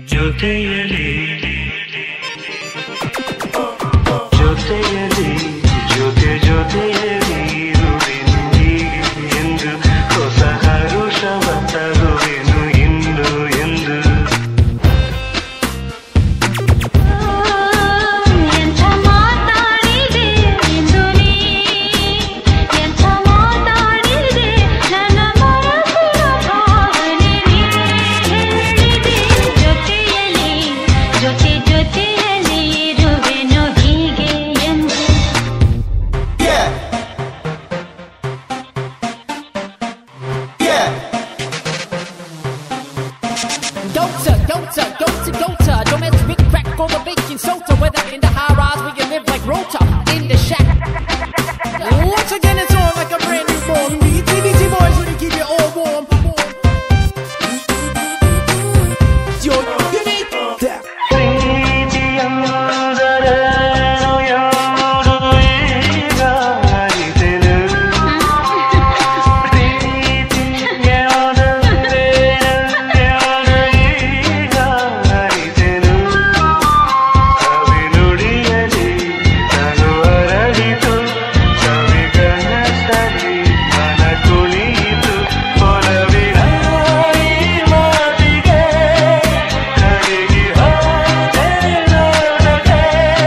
ಜೊತೆಯಲಿ ಜೊತೆಯಲಿ ಜೊತೆ ಜೊತೆಯಲಿ ಇರುವೆನು ಹೀಗೆ ಎಂದು ಹೊಸ ಹರುಷವ ತರುವೆನು ಇಂದು ಎಂದು ಎಂಥ ಮಾತಾಡಿದೆ ಎಂದು ನೀ ಎಂಥ ಮಾತಾಡಿದೆ ನನ್ನ ಮನಸ್ಸಿನ ಭಾವನೆ ನೀ ಹೇಳಿದೆ ಜೊತೆಯಲ್ಲಿ ಜೊತೆ ಜೊತೆಯಲ್ಲಿ ಇರುವೆನು ಹೀಗೆ ಎಂದು Yeah. Yeah. Gota, gota, gota, gota. Don't mess with crack or the baking soda. Whether in the high rise where you live like Rota, in the shack. Once again, it's on like a brand new born. Beat TBT boys when you keep it all warm. Yo, you need that. ಪ್ರೀತಿಯಂದರೇನು ಯಾರು ಈಗ ಅರಿತೆನು ಪ್ರೀತಿಯಾದರೇನು ಈಗ ಅರಿತೆನು ಕವಿ ನುಡಿಯಲಿ ನಾನು ಅರಳಿತು ಕವಿಗನಸಲಿ ಮನ ಕುಣಿಯಿತು ಒಲವಿನ ಈ ಮಾತಿಗೆ ಕಡೆಗೆ ಹೋದೆ ನೋಡದೆ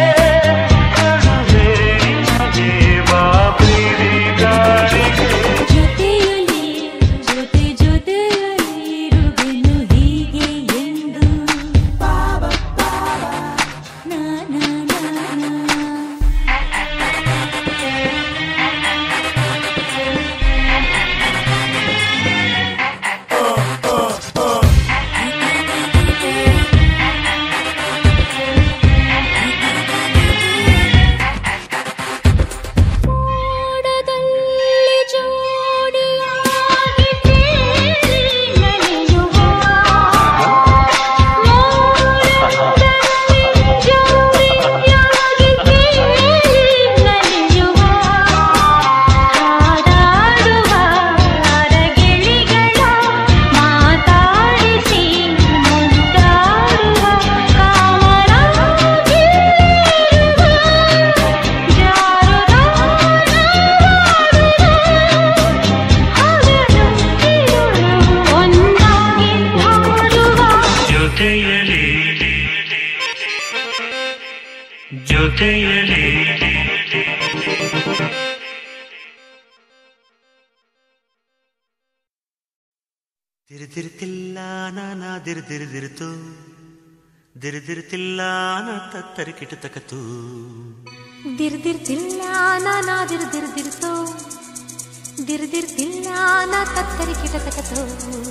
ಕಡುವೆ ನಿನಗೆ ಬಾ ಪ್ರೀತಿ ಕಾಡಿಗೆ ಜೊತೆಯಲ್ಲಿ ಜೊತೆ ಜೊತೆಯಲ್ಲಿ ಇರುವೆನು ಹೀಗೆ ಎಂದು ನಾ ನಾ ನಾ ನಾ ಮೋಡದಲ್ಲಿ ಜೋಡಿಯಾಗಿ ತೇಲಿ ನಡೆಯುವ ಮೋಡದಲ್ಲಿ ಜೋಡಿಯಾಗಿ ತೇಲಿ ನಡೆಯುವ ಹಾಡಾಡುವ ಅರಗಿಳಿಗಳ ಮಾತಾಡಿಸಿ ಮುದ್ದಾಡುವ ಕಾಮರಾಗಿ ಒಂದಾಗಿ ಹಾಡುವ ಜೊತೆಯಲಿ ಜೊತೆಯಲಿ ತಿರುತಿರುತ್ತಿಲ್ಲ ನಾನಾ ದಿರುದಿರುದಿರುತು ದಿರುದಿರುತ್ತಿಲ್ಲ ನಾ ತತ್ತರಿಕಿಟ ತಕತು ದಿರ್ದಿರ್ತಿಲ್ಲ ನಾನಾ ದಿರ್ದಿರ್ದಿರ್ತೋ ದಿರ್ದಿರ್ತಿಲ್ಲ ನಾ ತತ್ತರಿ ಕಿಟತಕತೋ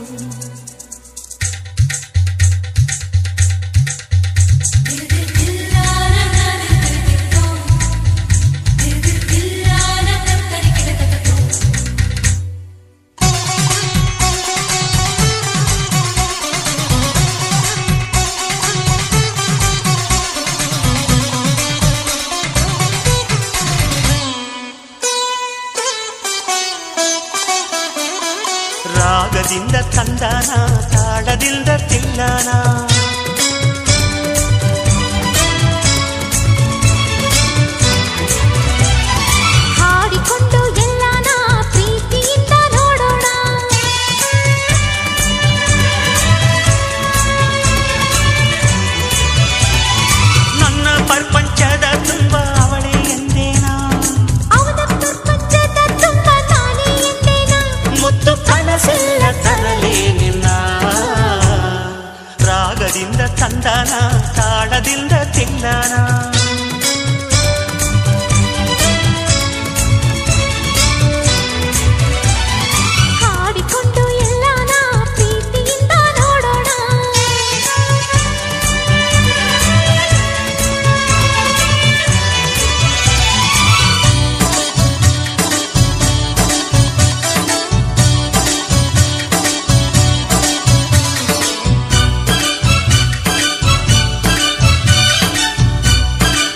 ರಾಗದಿಂದ ತಂದಾನ ತಾಳದಿಂದ ತಿಲ್ಲಾನ ಹಾಡಿಕೊಂಡು ಎಲ್ಲಾನ ಪ್ರೀತಿಯಿಂದ ನೋಡೋಣ ನನ್ನ ಪ್ರಪಂಚದ ತುಂಬ ಅವಳೇ ಎಂದೇನಾ ಅವನ ಪ್ರಪಂಚದ ತುಂಬ ನಾನೇ ಎಂದೇನ ಮುತ್ತು ಕನಸೆಲ್ಲ ತರಲೇ ನಿನ್ನ ರಾಗದಿಂದ ತಂದಾನ ತಾಳದಿಂದ ತಿಲ್ಲಾನ ಹಾಡಿಕೊಂಡು ಎಲ್ಲಾನ ಪ್ರೀತಿಯಿಂದ ನೋಡೋಣ ಜೊತೆಯಲಿ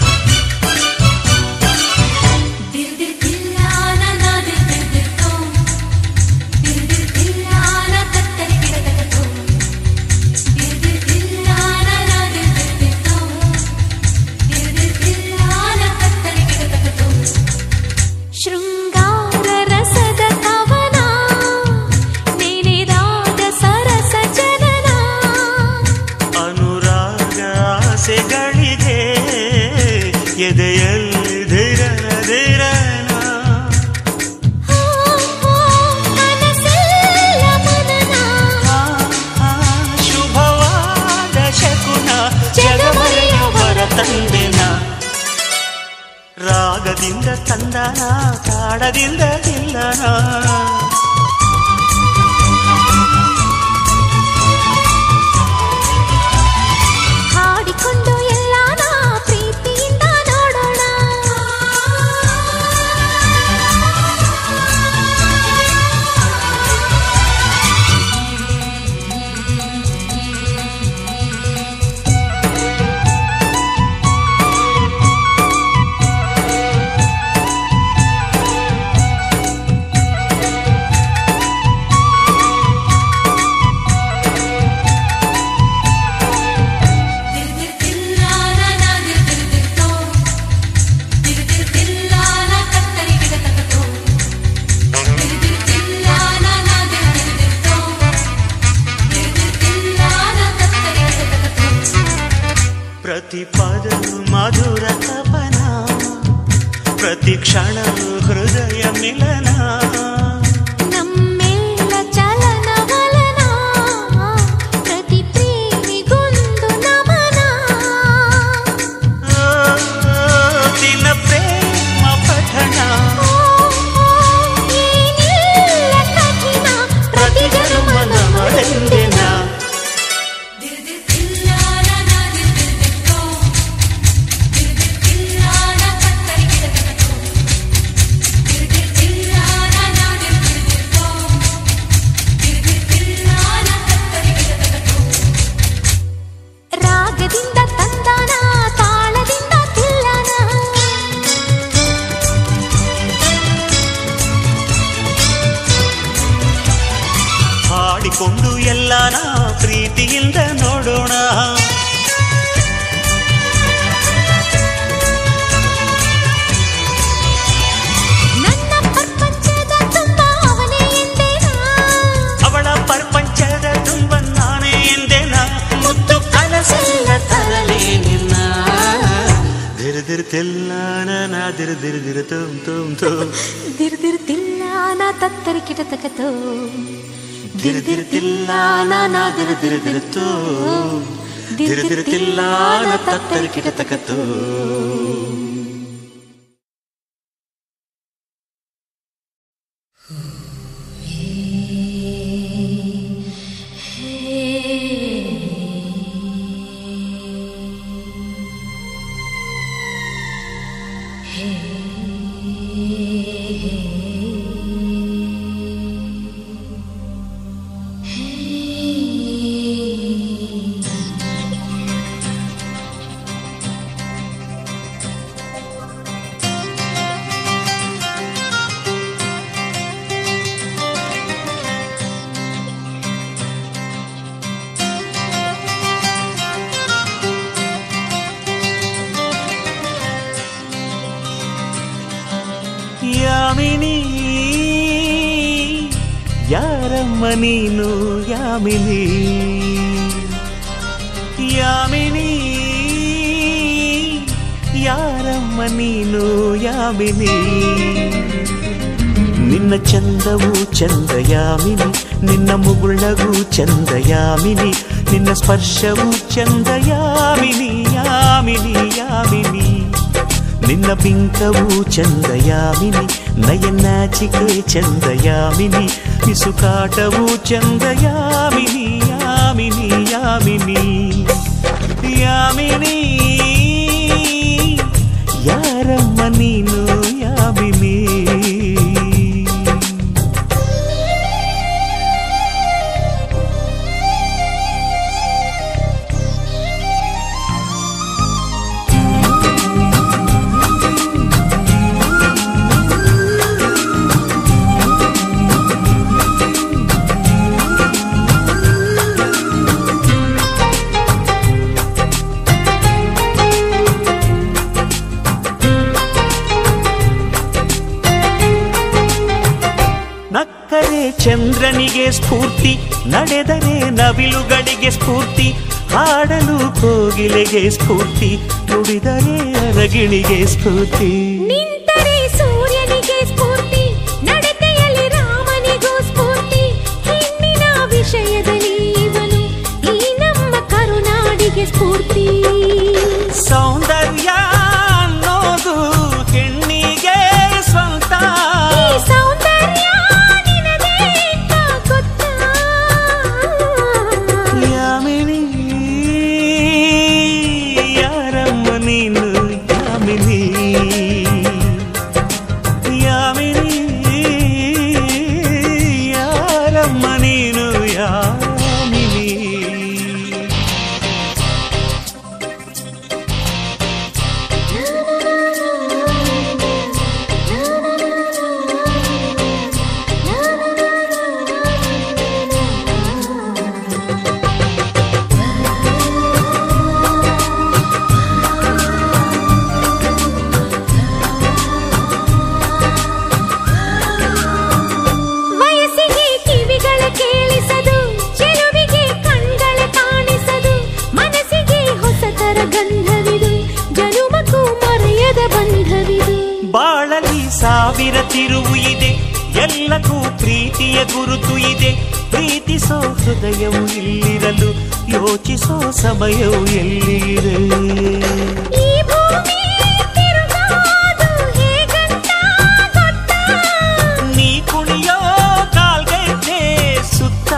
ತಂದೆನ ರಾಗದಿಂದ ತಂದನ ತಾಳದಿಂದ ಇಲ್ಲನ ಹಾಡಿಕೊಂಡು ಎಲ್ಲಾನ ಪ್ರೀತಿಯಿಂದ ನೋಡೋಣ ಪ್ರತಿ ಪದವು ಮಧುರ ತಪನ ಪ್ರತಿ ಕ್ಷಣವು ಹೃದಯ ಮಿಲನ ನಮ್ಮೆಲ್ಲ ಚಲನವಲನ ಪ್ರತಿ ಪ್ರೇಮಿಗೊಂದು ನಮನ ಆ, ದಿನ ಪ್ರೇಮ ಪಠಣ ಏನಿಲ್ಲ ಕಠಿಣ ಪ್ರತಿ ಜನ್ಮ ನಮದೆಂದಿನ ರಾಗದಿಂದ ತಂದಾನ ತಾಳದಿಂದ ತಿಲ್ಲನ ಹಾಡಿಕೊಂಡು ಎಲ್ಲಾನ ಪ್ರೀತಿಯಿಂದ ನೋಡೋಣ ನನ್ನ ಪ್ರಪಂಚದ ತುಂಬ ಅವನೇ ಎಂದೇನಾ ಅವಳ ಪ್ರಪಂಚದ ತುಂಬ ನಾನೇ ಎಂದೆನ ಮುತ್ತು ಕನಸೆಲ್ಲ ತರಲೇ ನಿನ್ನ ದಿರ್ದಿರ್ತಿಲ್ಲ ನಾ ದಿರ್ದಿರ್ದಿರ ತುಮ್ ತುಮ್ ತುಮ್ ದಿರ್ದಿರ್ತಿಲ್ಲ ನಾ ತತ್ತರಿ ಕಿಟತಕತೋ ದಿರ್ದಿರ್ತಿಲ್ಲ ನಾ ದಿರ್ದಿರ್ದಿರ ತೂ ದಿರ್ದಿರ್ತಿಲ್ಲ ನಾ ತತ್ತರಿ ಕಿಟತಕತ್ತು ಯಾಮಿನಿ ಯಾರಮ್ಮ ನೀನು ಯಾಮಿನಿ ಯಾಮಿನಿ ಯಾರಮ್ಮ ನೀನು ಯಾಮಿನಿ ನಿನ್ನ ಚಂದವು ಚಂದ ಯಾಮಿನಿ ನಿನ್ನ ಮುಗುಳಗೂ ಚಂದ ಯಾಮಿನಿ ನಿನ್ನ ಸ್ಪರ್ಶವು ಚಂದ ಯಾಮಿನಿ ಯಾಮಿನಿ ಯಾಮಿನಿ ನಿನ್ನ ಬಿಂಕವು ಚಂದ ಯಾಮಿನಿ ನಯನಾಚಿಕೆ ಚಂದ ಯಾಮಿನಿ ಮಿಸುಕಾಟವು ಚಂದ ಯಾಮಿನಿ ಯಾಮಿನಿ ಯಾಮಿನಿ ಯಾಮಿನಿ ಯಾರಮ್ಮ ನೀನು ಯಾಮಿನಿ ನಕ್ಕರೆ ಚಂದ್ರನಿಗೆ ಸ್ಫೂರ್ತಿ ನಡೆದರೆ ನವಿಲುಗಳಿಗೆ ಸ್ಫೂರ್ತಿ ಹಾಡಲು ಕೋಗಿಲೆಗೆ ಸ್ಫೂರ್ತಿ ನುಡಿದರೆ ಅರಗಿಣಿಗೆ ಸ್ಫೂರ್ತಿ ನಿಂತರೆ ಸೂರ್ಯನಿಗೆ ಸ್ಫೂರ್ತಿ ನಡತೆಯಲ್ಲಿ ರಾಮನಿಗೂ ಸ್ಫೂರ್ತಿ ಹೆಣ್ಣಿನ ವಿಷಯದಲ್ಲಿ ಇವನು ಈ ನಮ್ಮ ಕರುನಾಡಿಗೆ ಸ್ಫೂರ್ತಿ ಸೌಂದರ್ಯ ಸುಂದರ ಗಂಧವಿದು ಜನುಮಕ್ಕೂ ಮರೆಯದ ಬಂಧವಿದು ಬಾಳಲಿ ಸಾವಿರ ತಿರುವು ಇದೆ ಎಲ್ಲಕ್ಕೂ ಪ್ರೀತಿಯ ಗುರುತು ಇದೆ ಪ್ರೀತಿಸೋ ಹೃದಯವು ಇಲ್ಲಿರಲು ಯೋಚಿಸೋ ಸಮಯವು ಎಲ್ಲಿದೆ ಈ ಭೂಮಿ ತಿರುಗಾದು ಹೇಗಂತ ಗೊತ್ತಾ? ನೀ ಕುಣಿಯೋ ಕಾಲ್ಗೆಜ್ಜೆ ಸುತ್ತ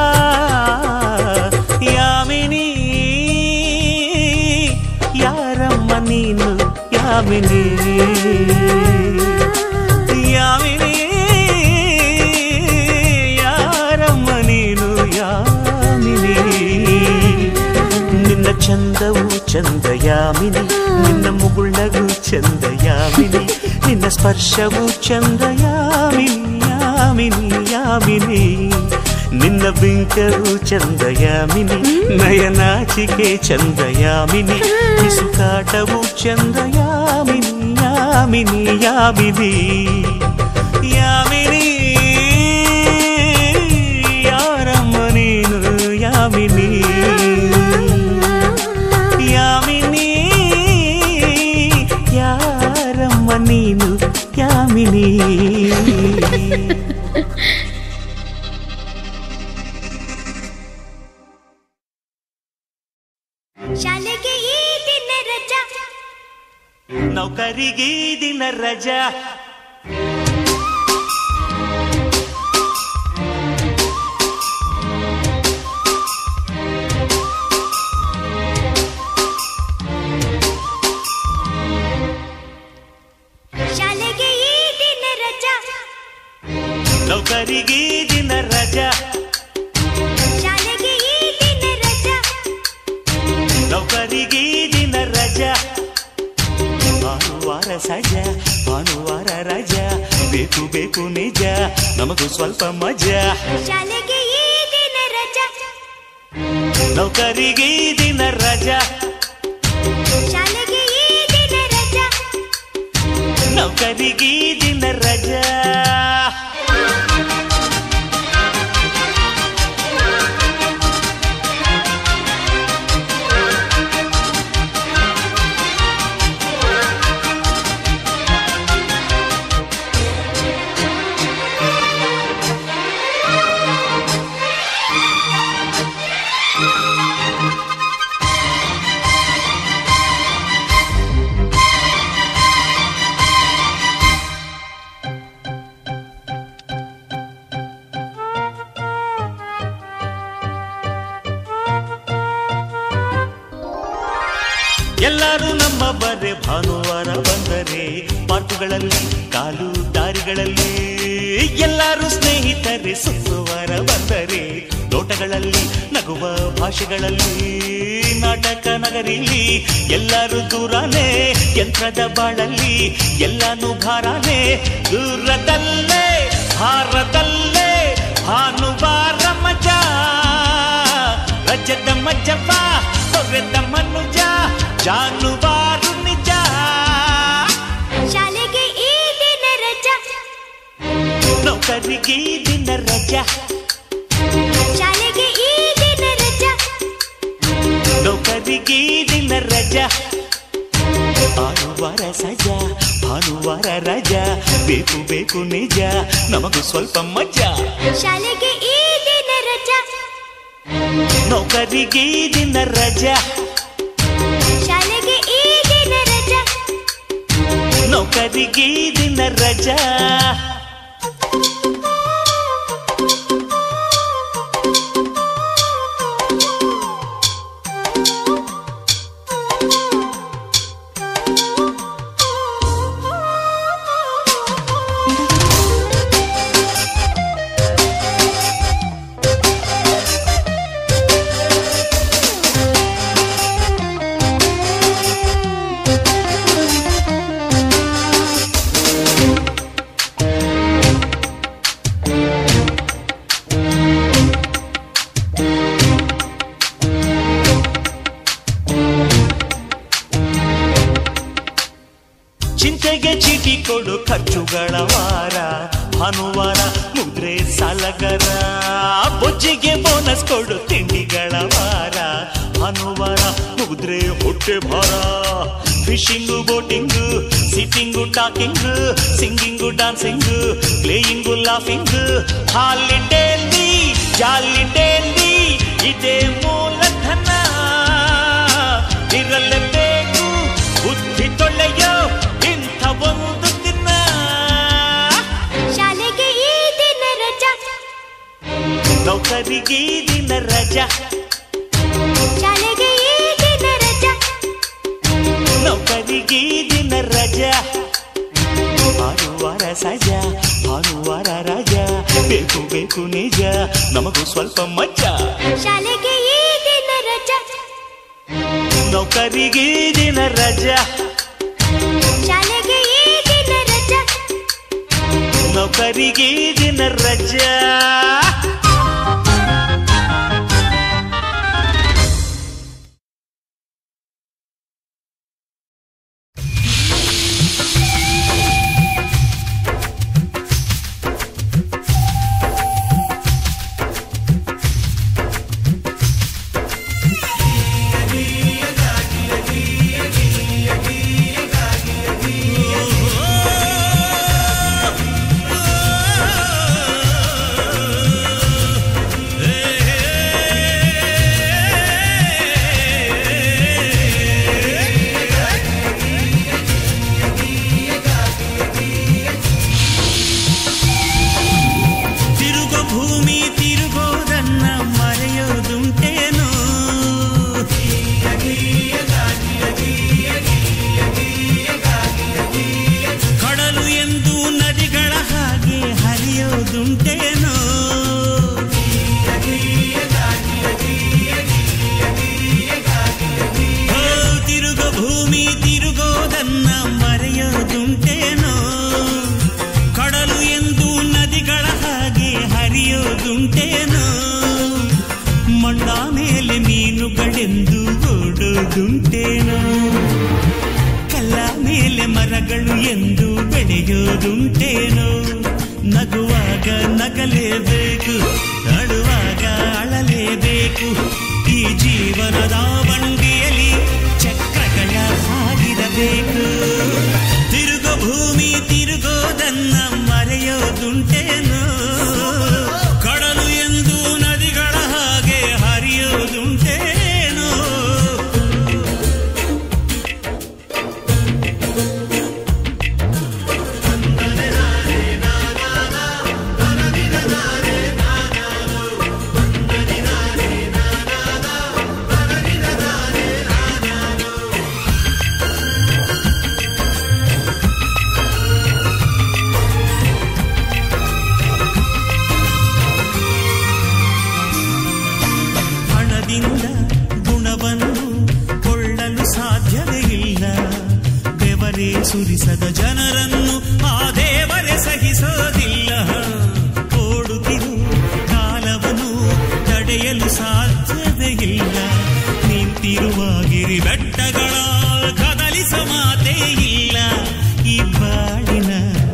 ಯಾಮಿನಿ ಯಾರಮ್ಮ ನೀನು ಯಾಮಿನಿ ಯಾಮಿನಿ ಯಾರಮ್ಮ ನೀನು ಯಾಮಿನಿ ನಿನ್ನ ಚಂದವು ಚಂದ ಯಾಮಿನಿ ನಿನ್ನ ಮುಗುಳ್ನಗು ಚಂದ ಯಾಮಿನಿ ನಿನ್ನ ಸ್ಪರ್ಶವು ಚಂದ ಯಾಮಿನಿ ಯಾಮಿನಿ ಯಾಮಿನಿ ನಿನ್ನ ಬಿಂಕವು ಚಂದ ಯಾಮಿನಿ ನಯನಾಚಿಕೆ ಚಂದ ಯಾಮಿನಿ ಬಿಸುಕಾಟವು ಚಂದ ಯಾಮಿನಿ ಯಾಮಿನಿ ಯಾಮಿನಿ ಯಾಮಿನಿ ಯಾರಮ್ಮ ನೀನು ಯಾಮಿನಿ ಯಾಮಿನಿ ಯಾರಮ್ಮ ನೀನು ಯಾಮಿನಿ ಶಾಲೆಗೆ ಈ ದಿನ ರಜಾ ನೌಕರಿಗೆ ದಿನ ರಜಾ ಶಾಲೆಗೆ ಈ ದಿನ ರಜಾ ನೌಕರಿಗೆ ದಿನ ರಜಾ ಶಾಲೆಗೆ ಈ ದಿನ ರಜಾ ನೌಕರಿಗೆ ದಿನ ರಜಾ ಭಾನುವಾರ ಸಜ ಭಾನುವಾರ ರಜಾ ಬೇಕು ಬೇಕು ನಿಜ ನಮಗೂ ಸ್ವಲ್ಪ ಮಜಾ ಶಾಲೆಗೆ ಈ ದಿನ ರಜಾ ನೌಕರಿಗೆ ದಿನ ರಜಾ ಶಾಲೆಗೆ ಈ ದಿನ ರಜಾ ನೌಕರಿಗೆ ದಿನ ರಜಾ ಎಲ್ಲರೂ ನಮ್ಮ ಬರೆ ಭಾನುವಾರ ಬಂದರೆ ಪಾರ್ಕುಗಳಲ್ಲಿ ಕಾಲು ದಾರಿಗಳಲ್ಲಿ ಎಲ್ಲರೂ ಸ್ನೇಹಿತರೆ ಶುಕ್ರವಾರ ಬಂದರೆ ತೋಟಗಳಲ್ಲಿ ನಗುವ ಭಾಷೆಗಳಲ್ಲಿ ನಾಟಕ ನಗರಿಲಿ ಎಲ್ಲರೂ ದೂರನೇ ಯಂತ್ರದ ಬಾಳಲ್ಲಿ ಎಲ್ಲಾನು ಭಾರನೇ ದೂರದಲ್ಲೇ ಭಾರದಲ್ಲೇ ಭಾನುವಾರ ಮಜಾ ರಜದ ಮಜ್ಜಪ್ಪ ತೊರೆದ ಮನುಜ ಜಾನುವಾರು ನಿಜ ಶಾಲೆಗೆ ಈ ದಿನ ರಜಾ ನೌಕರಿಗೆ ದಿನ ರಜಾ ಶಾಲೆಗೆ ಈ ದಿನ ರಜಾ ನೌಕರಿಗೆ ದಿನ ರಜಾ ಭಾನುವಾರ ಸಜಾ ಭಾನುವಾರ ರಜಾ ಬೇಕು ಬೇಕು ನಿಜ ನಮಗೂ ಸ್ವಲ್ಪ ಮಜಾ ಶಾಲೆಗೆ ಈ ದಿನ ರಜಾ ನೌಕರಿಗೆ ದಿನ ರಜಾ ಶಾಲೆಗೆ ಈ ದಿನ ರಜಾ ನೌಕರಿಗೆ ದಿನ ರಜಾ ಚಿಂತೆಗೆ ಚೀಟಿ ಕೊಡು ಖರ್ಚುಗಳ ವಾರ ಭಾನುವಾರ ಮುದ್ರೆ ಸಾಲಗರ ಬೊಜ್ಜಿಗೆ ಬೋನಸ್ ಕೊಡು ತಿಂಡಿಗಳ ವಾರ ಭಾನುವಾರ ಮುಗಿದ್ರೆ ಹೊಟ್ಟೆ ಭಾರ fishing boating sitting talking singing dancing playing laughing ಹಾಲಿಡೇಲಿ ಜಾಲಿಡೇಲಿ ಇದೇ ಮೂಲಧನ ಇರಲೇಬೇಕು ಬುದ್ಧಿ ತೊಳೆಯೋ ಇಂಥ ಒಂದು ದಿನ ಶಾಲೆಗೆ ಈ ದಿನ ರಜಾ ನೌಕರಿಗೆ ಈ ದಿನ ರಜಾ ಶಾಲೆಗೆ ಈ ದಿನ ರಜಾ ನೌಕರಿಗೆ ಈ ದಿನ ರಜಾ ಭಾನುವಾರ ಸಜಾ ಭಾನುವಾರ ರಜಾ ಬೇಕು ಬೇಕು ನಿಜ ನಮಗೂ ಸ್ವಲ್ಪ ಮಜಾ ಶಾಲೆಗೆ ಈ ದಿನ ರಜಾ ನೌಕರಿಗೆ ಈ ದಿನ ರಜಾ ಶಾಲೆಗೆ ಈ ದಿನ ರಜಾ ನೌಕರಿಗೆ ಈ ದಿನ ರಜಾ ತಿರುಗೋ ಭೂಮಿ ತಿರುಗೋದನ್ನ ಮರೆಯೋದುಂಟೇನೋ ಕಡಲು ಎಂದು ನದಿಗಳ ಹಾಗೆ ಹರಿಯೋದುಂಟೇನೋ ಓ, ತಿರುಗೋ ಭೂಮಿ ತಿರುಗೋದನ್ನ ಮರೆಯೋದುಂಟೇನೋ ಕಡಲು ಎಂದು ನದಿಗಳ ಹಾಗೆ ಹರಿಯೋದುಂಟೇನೋ ಮಣ್ಣ ಮೇಲೆ ಮೀನುಗಳೆಂದು ಓಡೋದುಂಟೇನೋ ಕಲ್ಲ ಮೇಲೆ ಮರಗಳು ಎಂದು ಬೆಳೆಯೋದುಂಟೇನೋ ನಗುವಾಗ ನಗಲೇಬೇಕು ಅಳುವಾಗ ಅಳಲೇಬೇಕು ಈ ಜೀವನದ ಬಂಡಿಯಲ್ಲಿ ಚಕ್ರಗಳ ಹಾಗಿರಬೇಕು ತಿರುಗೋ ಭೂಮಿ ತಿರುಗೋದನ್ನ ಮರೆಯೋದುಂಟೇನೋ ಕಡಲು ಎಂದು ನದಿಗಳ ಹಾಗೆ ಹರಿಯೋದುಂಟೇನೋ ಹಣದಿಂದ ಗುಣವನ್ನು ಕೊಳ್ಳಲು ಸಾಧ್ಯವೇ ಇಲ್ಲ ಬೆವರೇ ಸುರಿಸದ ಜನರನ್ನು ಆ ದೇವರೇ ಸಹಿಸೋದಿಲ್ಲ ಓಡುತ್ತಿರು ಕಾಲವನ್ನು ತಡೆಯಲು ಸಾಧ್ಯವೇ ಇಲ್ಲ ನಿಂತಿರುವಾಗಿರಿ ಬೆಟ್ಟಗಳ ಕದಲಿಸ ಮಾತೇ ಇಲ್ಲ ಈ ಬಾಳಿನ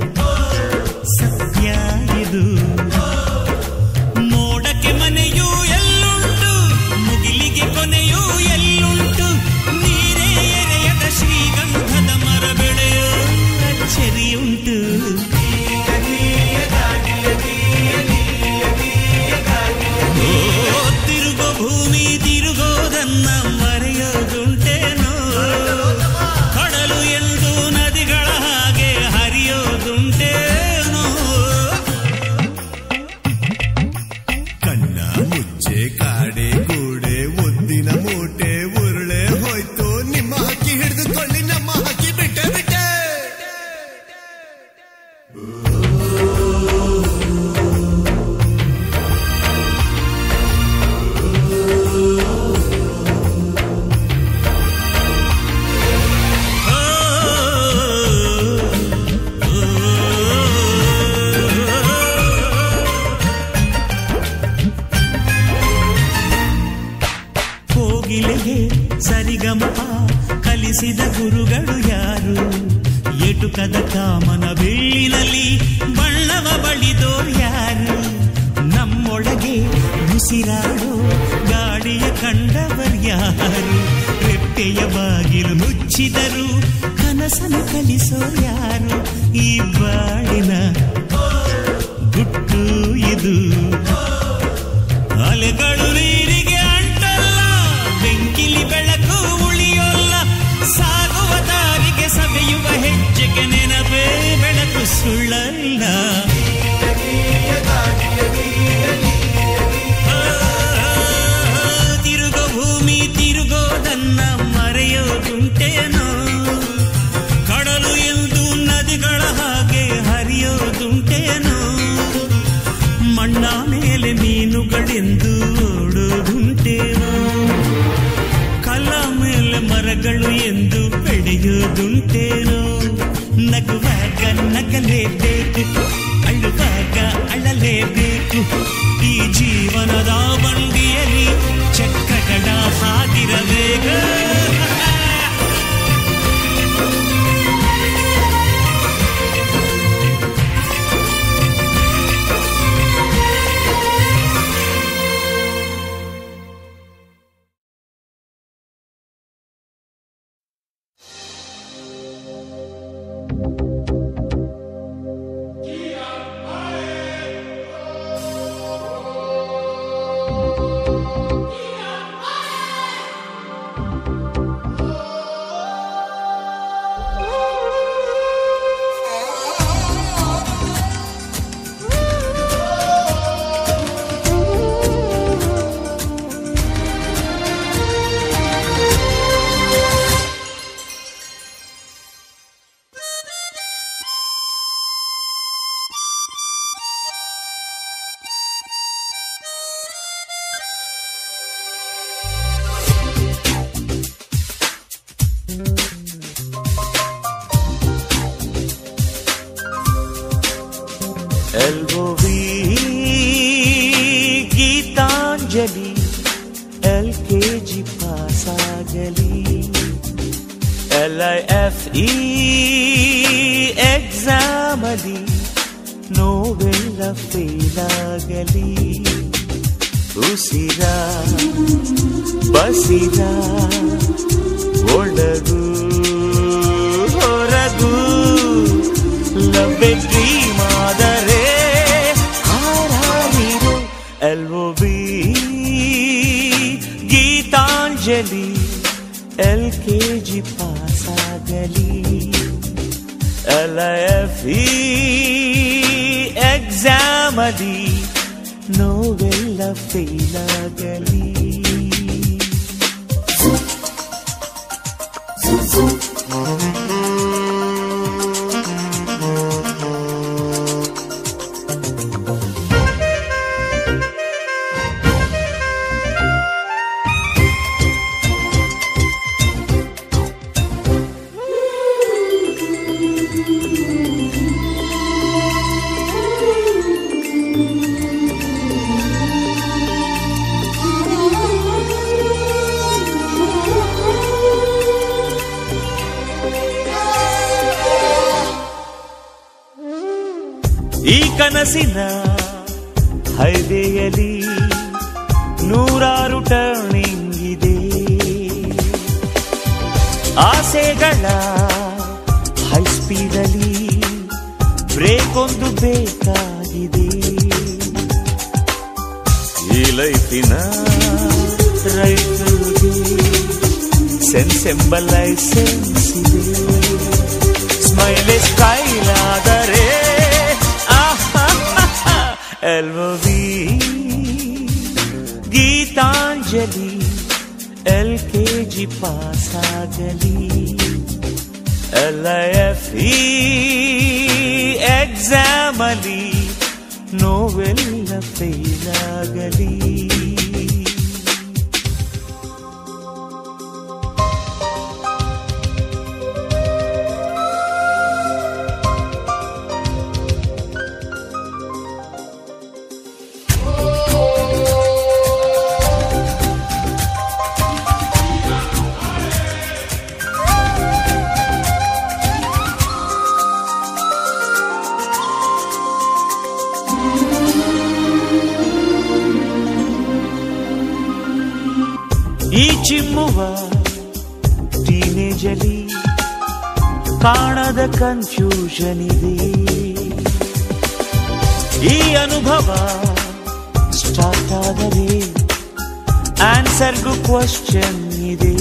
ಸತ್ಯ ಇದು ಮೋಡಕ್ಕೆ ಮನೆಯೂ ಎಲ್ಲುಂಟು ಮುಗಿಲಿಗೆ ಕೊನೆಯೂ ಎಲ್ಲುಂಟು ನೀರೇ ಎರೆಯದ ಶ್ರೀಗಂಧದ ಮರ ಬೆಳೆಯೋ ಅಚ್ಚರಿಯುಂಟು ಓ, ತಿರುಗೋ ಭೂಮಿ ತಿರುಗೋದನ್ನ ಮರೆಯೋದುಂಟೇನೋ ಕಡಲು ಎಂದು ನದಿಗಳ ಹಾಗೆ ಹರಿಯೋದುಂಟೇನೋ ಕಣ್ಣ ಮುಚ್ಚೆ ಕಾಡೆ ಗೂಡೆ ಒದ್ದಿನ ಮೂಟೆ ಉರುಳೆ ಹೋಯ್ತು ನಿಮ್ಮ ಹಕ್ಕಿ ಹಿಡಿದುಕೊಳ್ಳಿ ನಮ್ಮ ಹಕ್ಕಿ ಬಿಟ್ಟೆ ಬಿಟ್ಟೆ ಕೋಗಿಲೆಗೆ ಸರಿಗಮಪ ಕಲಿಸಿದ ಗುರುಗಳು ಯಾರು ಎಟುಕದ ಕಾಮನ ಬೆಳ್ಳಿನಲ್ಲಿ ಬಣ್ಣವ ಬಳಿದೋರ್ ಯಾರು ನಮ್ಮೊಳಗೆ ಉಸಿರಾಡೋ ಗಾಳಿ ಕನ್ನಡಿಯ ಕಂಡವರ್ಯಾರು ರೆಪ್ಪೆಯ ಬಾಗಿಲು ಮುಚ್ಚಿದರು ಕನಸನ್ನು ಕಲಿಸೋರು ಯಾರು ಈ ಬಾಳಿನ ಗುಟ್ಟು ಇದು ಅಲೆಗಳು ನೀರಿಗೆ ಅಂಟಲ್ಲ ಬೆಂಕಿಲಿ ಬೆಳಕು ಉಳಿಯೋಲ್ಲ ಸಾಗುವ ದಾರಿಗೆ ಸವೆಯುವ ಹೆಜ್ಜೆಗೆ ನೆನಪೇ ಬೆಳಕು ಸುಳ್ಳಲ್ಲ ಆ, ತಿರುಗೋ ಭೂಮಿ ತಿರುಗೋದನ್ನ ಮರೆಯೋದುಂಟೇನೋ ಕಡಲು ಎಂದು ನದಿಗಳ ಹಾಗೆ ಹರಿಯೋದುಂಟೇನೋ ಮಣ್ಣ ಮೇಲೆ ಮೀನುಗಳೆಂದು ಓಡೋದುಂಟೇನೋ ಕಲ್ಲ ಮೇಲೆ ಮರಗಳು ಎಂದು ಬೆಳೆಯೋದುಂಟೇನೋ ನಗುವಾಗ ನಗಲೇಬೇಕು ಅಳುವಾಗ ಅಳಲೇಬೇಕು ಈ ಜೀವನದ ಬಂಡಿಯಲ್ಲಿ ಚಕ್ರಗಳ ಹಾಗಿರಬೇಕು L O V Geetanjali L K G ಪಾಸಾಗಲಿ ಎಲ್ ಐ ಎಫ್ ಇ ಎಕ್ಸಾಮಲಿ ನೋವೆಲ್ಲ ಫೇಲ್ ಆಗಲಿ ಉಸಿರ ಬಸಿರ ಒಳಗು ಹೊರಗು ಲವ್ವೆ ಡ್ರೀಮ್ ಆದರೆ ಹಾರಾಡಿರು L O B Geetanjali L K G ಪಾಸಾಗಲಿ ಎಲ್ ಎಫ್ ಇ ಎಕ್ಸಾಮಲಿ ನೋವೆಲ್ಲ ಫೇಲ್ ಆಗಲಿ ಈ ಕನಸಿನ ಹೈವೇಯಲ್ಲಿ ನೂರಾರು ಟರ್ನಿಂಗ್ ಇದೆ ಆಸೆಗಳ ಹೈ ಸ್ಪೀಡಲ್ಲಿ ಬ್ರೇಕ್ ಒಂದು ಬೇಕಾಗಿದೆ ಈ ಲೈಫಿನ ರೈತರಿಗೆ ಸೆನ್ಸ್ ಎಂಬ ಲೈಸೆನ್ಸ್ ಇದೆ ಸ್ಮೈಲ್ ಸ್ಟೈಲ್ ಆದರೆ L V Geetanjali L K G ಪಾಸಾಗಲಿ ಎಲ್ ಎಫ್ ಇ ಎಕ್ಸಾಮಲಿ ನೋವೆಲ್ಲ ಫೇಲ್ ಆಗಲಿ ಚಿಮ್ಮುವ ಟೀನೇಜಲಿ ಕಾಣದ ಕನ್ಫ್ಯೂಷನ್ ಇದೆ ಈ ಅನುಭವ ಸ್ಟಾರ್ಟ್ ಆದರೆ ಆನ್ಸರ್ಗೂ ಕ್ವಶನ್ ಇದೆ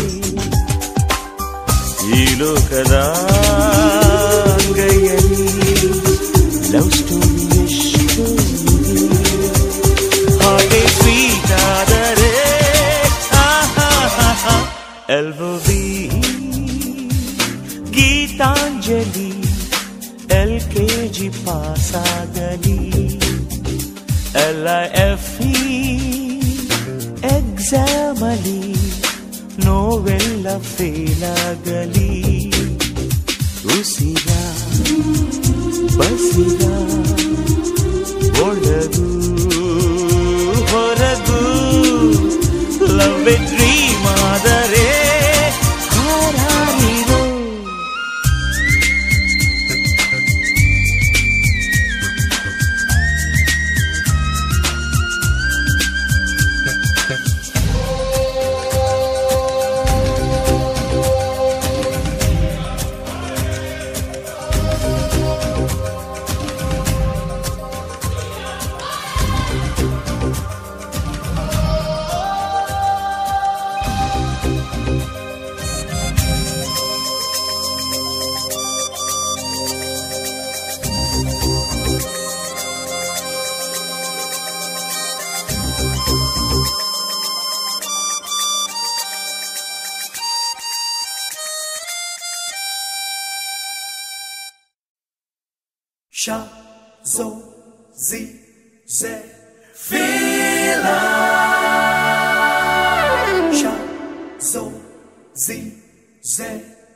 ಈ ಲೋಕದ ಅಂಗೈಯಲ್ಲಿ ಲವ್ ಸ್ಟೋರಿ ಎಷ್ಟು ಇದೆ ಹಾಗೆ ಸ್ವೀಟ್ ಆದರೆ ಎಲ್ಬೋ B Geetanjali L K G ಪಾಸಾಗಲಿ ಎಲ್ ಐ ಎಫ್ ಎಕ್ಸಾಮಲಿ ನೋವೆಲ್ಲ ಫೇಲ್ ಆಗಲಿ ಉಸಿರ ಬಸಿರ ಒಳಗು ಹೊರಗು ಲವ್ ಡ್ರೀಮ್ ಆದರೆ ಹಾರಾಡಿರೋ Sha, zo, zi, ze, fila. Sha, zo, zi, ze,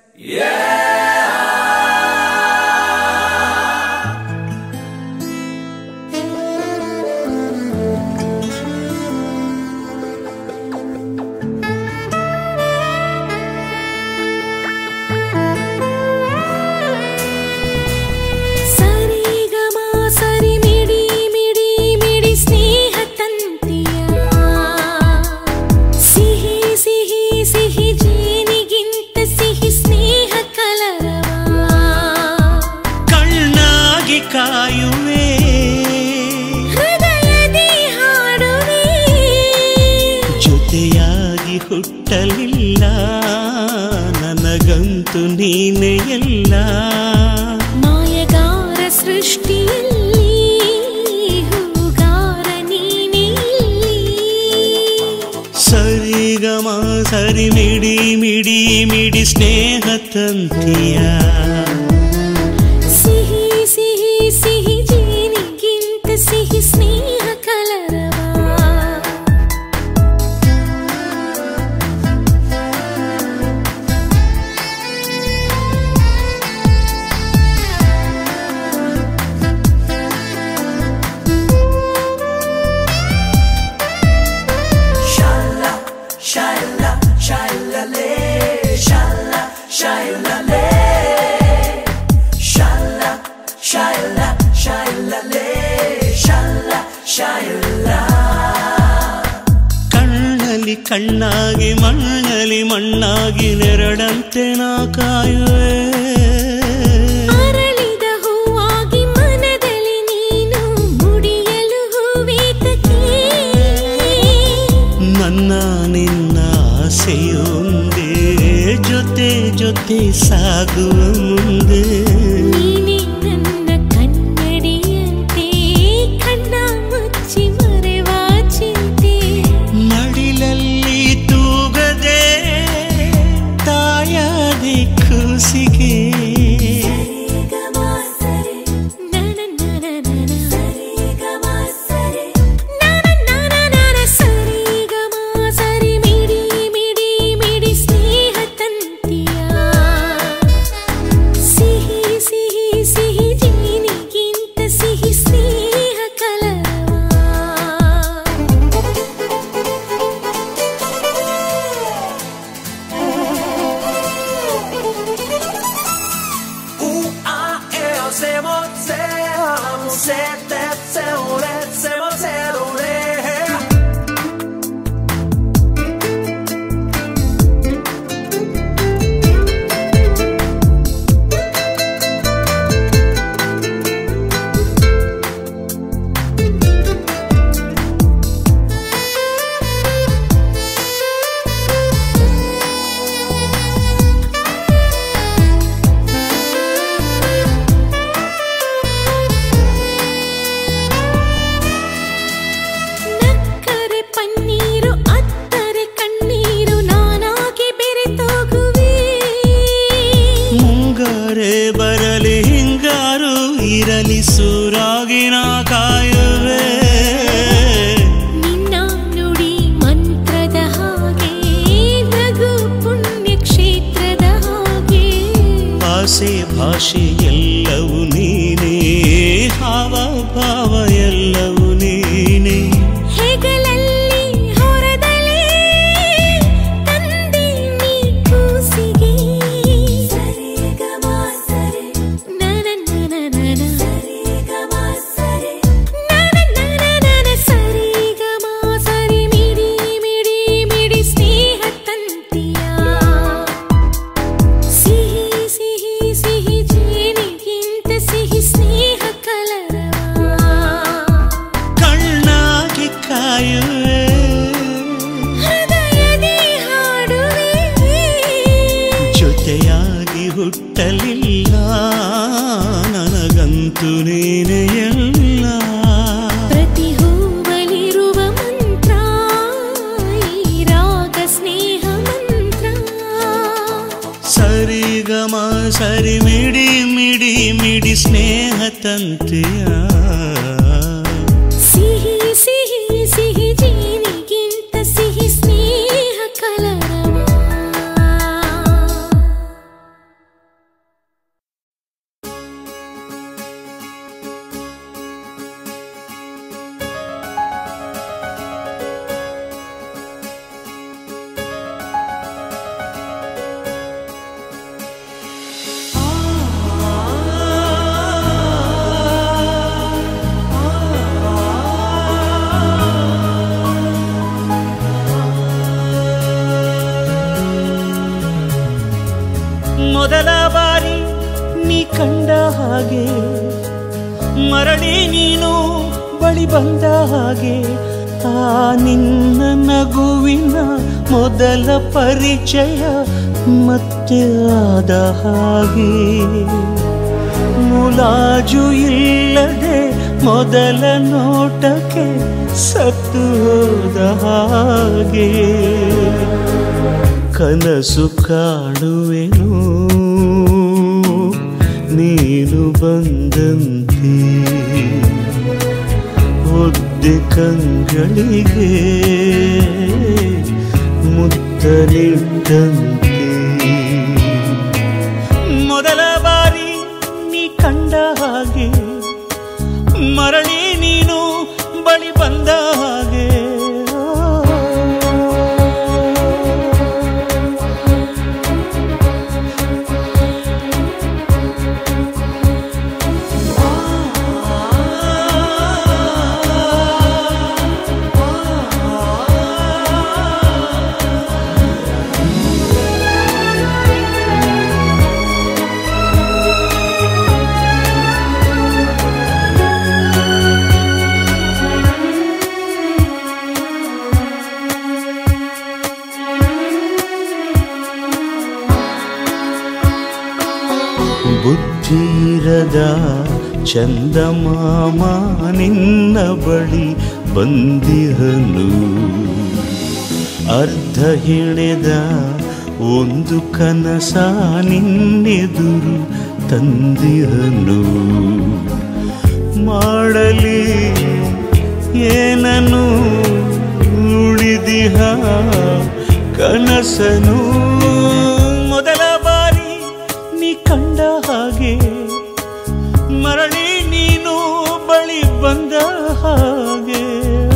ಸರಿ ಗಮ ಸರಿ ಮಿಡಿ ಮಿಡಿ ಮಿಡಿ ಸ್ನೇಹ ತಂತಿಯ ಸಿಹಿ ಸಿಹಿ ಸಿಹಿ ಜೇನಿಗಿಂತ ಸಿಹಿ ಸ್ನೇಹ ಕಲರವ ಕಣ್ಣಾಗಿ ಕಾಯುವೆ ಹೃದಯದಿ ಹಾಡುವೆ ಜೊತೆಯಾಗಿ ಹುಟ್ಟಲಿಲ್ಲ ನನಗಂತೂ ನೀನೇ ಎಲ್ಲ ಮಾಯಗಾರ ಸೃಷ್ಟಿಯಲ್ಲಿ ಹೂಗಾರ ನೀನೇ ಇಲ್ಲಿ. ಸರಿಗಮ ಸರಿ ಮಿಡಿ ಮಿಡಿ ಮಿಡಿ ಸ್ನೇಹ ತಂತಿಯ ಸಿಹಿ ಸಿಹಿ ಸಿಹಿ ಜೇನಿಗಿಂತ ಸಿಹಿ ಸ್ನೇಹ ಕಲರವ shala, shala, shala le, shala, shala le, shala, shala, shala le, shala, shala. ಕಣ್ಣಲ್ಲಿ ಕಣ್ಣಾಗಿ ಮಣ್ಣಲ್ಲಿ ಮಣ್ಣಾಗಿ ನೆರಳಂತೆ ನಾ ಕಾಯುವೆ ಅರಳಿದ ಹೂವಾಗಿ ಮನದಲ್ಲಿ ನೀನು ಮುಡಿಯಲು ಹೂವೇತಕ್ಕೆ ನನ್ನ ನಿನ್ನ ಆಸೆಯೊಂದೇ ಜೊತೆ ಜೊತೆ ಸಾಗುವ ಮುಂದೆ ನೀನೇ ನನ್ನ ಕನ್ನಡಿಯಂತೆ ಕಣ್ಣ ಮುಚ್ಚಿ ಮರೆವ ಚಿಂತೆ ಮಡಿಲಲ್ಲಿ ತೂಗದೆ ತಾಯಾದಿ ಕೂಸಿಗೆ ಸರಿ ಮಿಡಿ ಮಿಡಿ ಮಿಡಿ ಸ್ನೇಹ ತಂತಿಯ ಸಿಹಿ ಸಿಹಿ ಸಿಹಿ ಜೇನಿಗಿಂತ ಸಿಹಿ ಸ್ನೇಹ ಕಲರವ ಸೂರಾಗಿನ ಕಾಯುವೆ ನಿನ್ನ ನುಡಿ ಮಂತ್ರದ ಹಾಗೆ ನಗು ಪುಣ್ಯಕ್ಷೇತ್ರದ ಹಾಗೆ ಆಸೆ ಭಾಷೆ ಎಲ್ಲವೂ ನೀನೇ ಹಾವ ಭಾವ ಎಲ್ಲವೂ ನೀನೇ ಹೆಗಲಲ್ಲಿ ಹೊರದಲೇ ತಂದೆ ನೀ ಕೂಸಿಗೆ ನನ ಸರಿಗಮ ಸರಿ ಮಿಡಿ ಮಿಡಿ ಮಿಡಿ ಸ್ನೇಹ ತಂತಿಯ ಸಿಹಿ ಸಿಹಿ ಸಿಹಿ ಜೇನಿಗಿಂತ ಸಿಹಿ ಸ್ನೇಹ ಕಲರವ ಕಣ್ಣಾಗಿ ಕಾಯುವೆ ಹೃದಯದಿ ಹಾಡುವೆ ಜೊತೆಯಾಗಿ ಹುಟ್ಟಲಿಲ್ಲ ನನಗಂತೂ ನೀನೇ ಎಲ್ಲ ಪ್ರತಿ ಹೂವಲಿರುವ ಮಂತ್ರ ಈ ರಾಗ ಸ್ನೇಹ ಮಂತ್ರ ಸರಿಗಮ ಸರಿ ಮಿಡಿ ಮಿಡಿ ಮಿಡಿ ಸ್ನೇಹ ತಂತೆಯ ಸಿಹಿ ಸಿಹಿ ಸಿಹಿ ಜೇನಿಗಿಂತ ಸಿಹಿ ಸ್ನೇಹ ಕಲರವ ಮೊದಲ ಬಾರಿ ನೀ ಕಂಡ ಹಾಗೆ ಮರಳಿ ನೀನು ಬಳಿ ಬಂದ ಹಾಗೆ ಆ ನಿನ್ನ ನಗುವಿನ ಮೊದಲ ಪರಿಚಯ ಮತ್ತೆ ಆದ ಹಾಗೆ ಮುಲಾಜು ಇಲ್ಲದೆ ಮೊದಲ ನೋಟಕ್ಕೆ ಸತ್ತು ಹೋದ ಹಾಗೆ ಕನಸು ಕಾಣುವೆನು ನೀನು ಬಂದಂತೆ ಒದ್ದೆ ಕಂಗಳಿಗೆ ಮುತ್ತಲಿಟ್ಟಂತೆ ಮೊದಲ ಬಾರಿ ನೀ ಕಂಡ ಹಾಗೆ ಮರಳಿ ನೀನು ಬಳಿ ಬಂದ ಹಾಗೆ ಬುದ್ಧಿರದ ಚಂದಮಾಮ ನಿನ್ನ ಬಳಿ ಬಂದಿಹನು ಅರ್ಧ ಹೆಣೆದ ಒಂದು ಕನಸ ನಿನ್ನೆದುರು ತಂದಿಹನು ಮಾಡಲಿ ಏನನು ಉಳಿದಿಹ ಕನಸನು ಮೊದಲ ಬಾರಿ ನೀ ಕಂಡ ಹಾಗೆ ಮರಳಿ ನೀನು ಬಳಿ ಬಂದ ಹಾಗೆ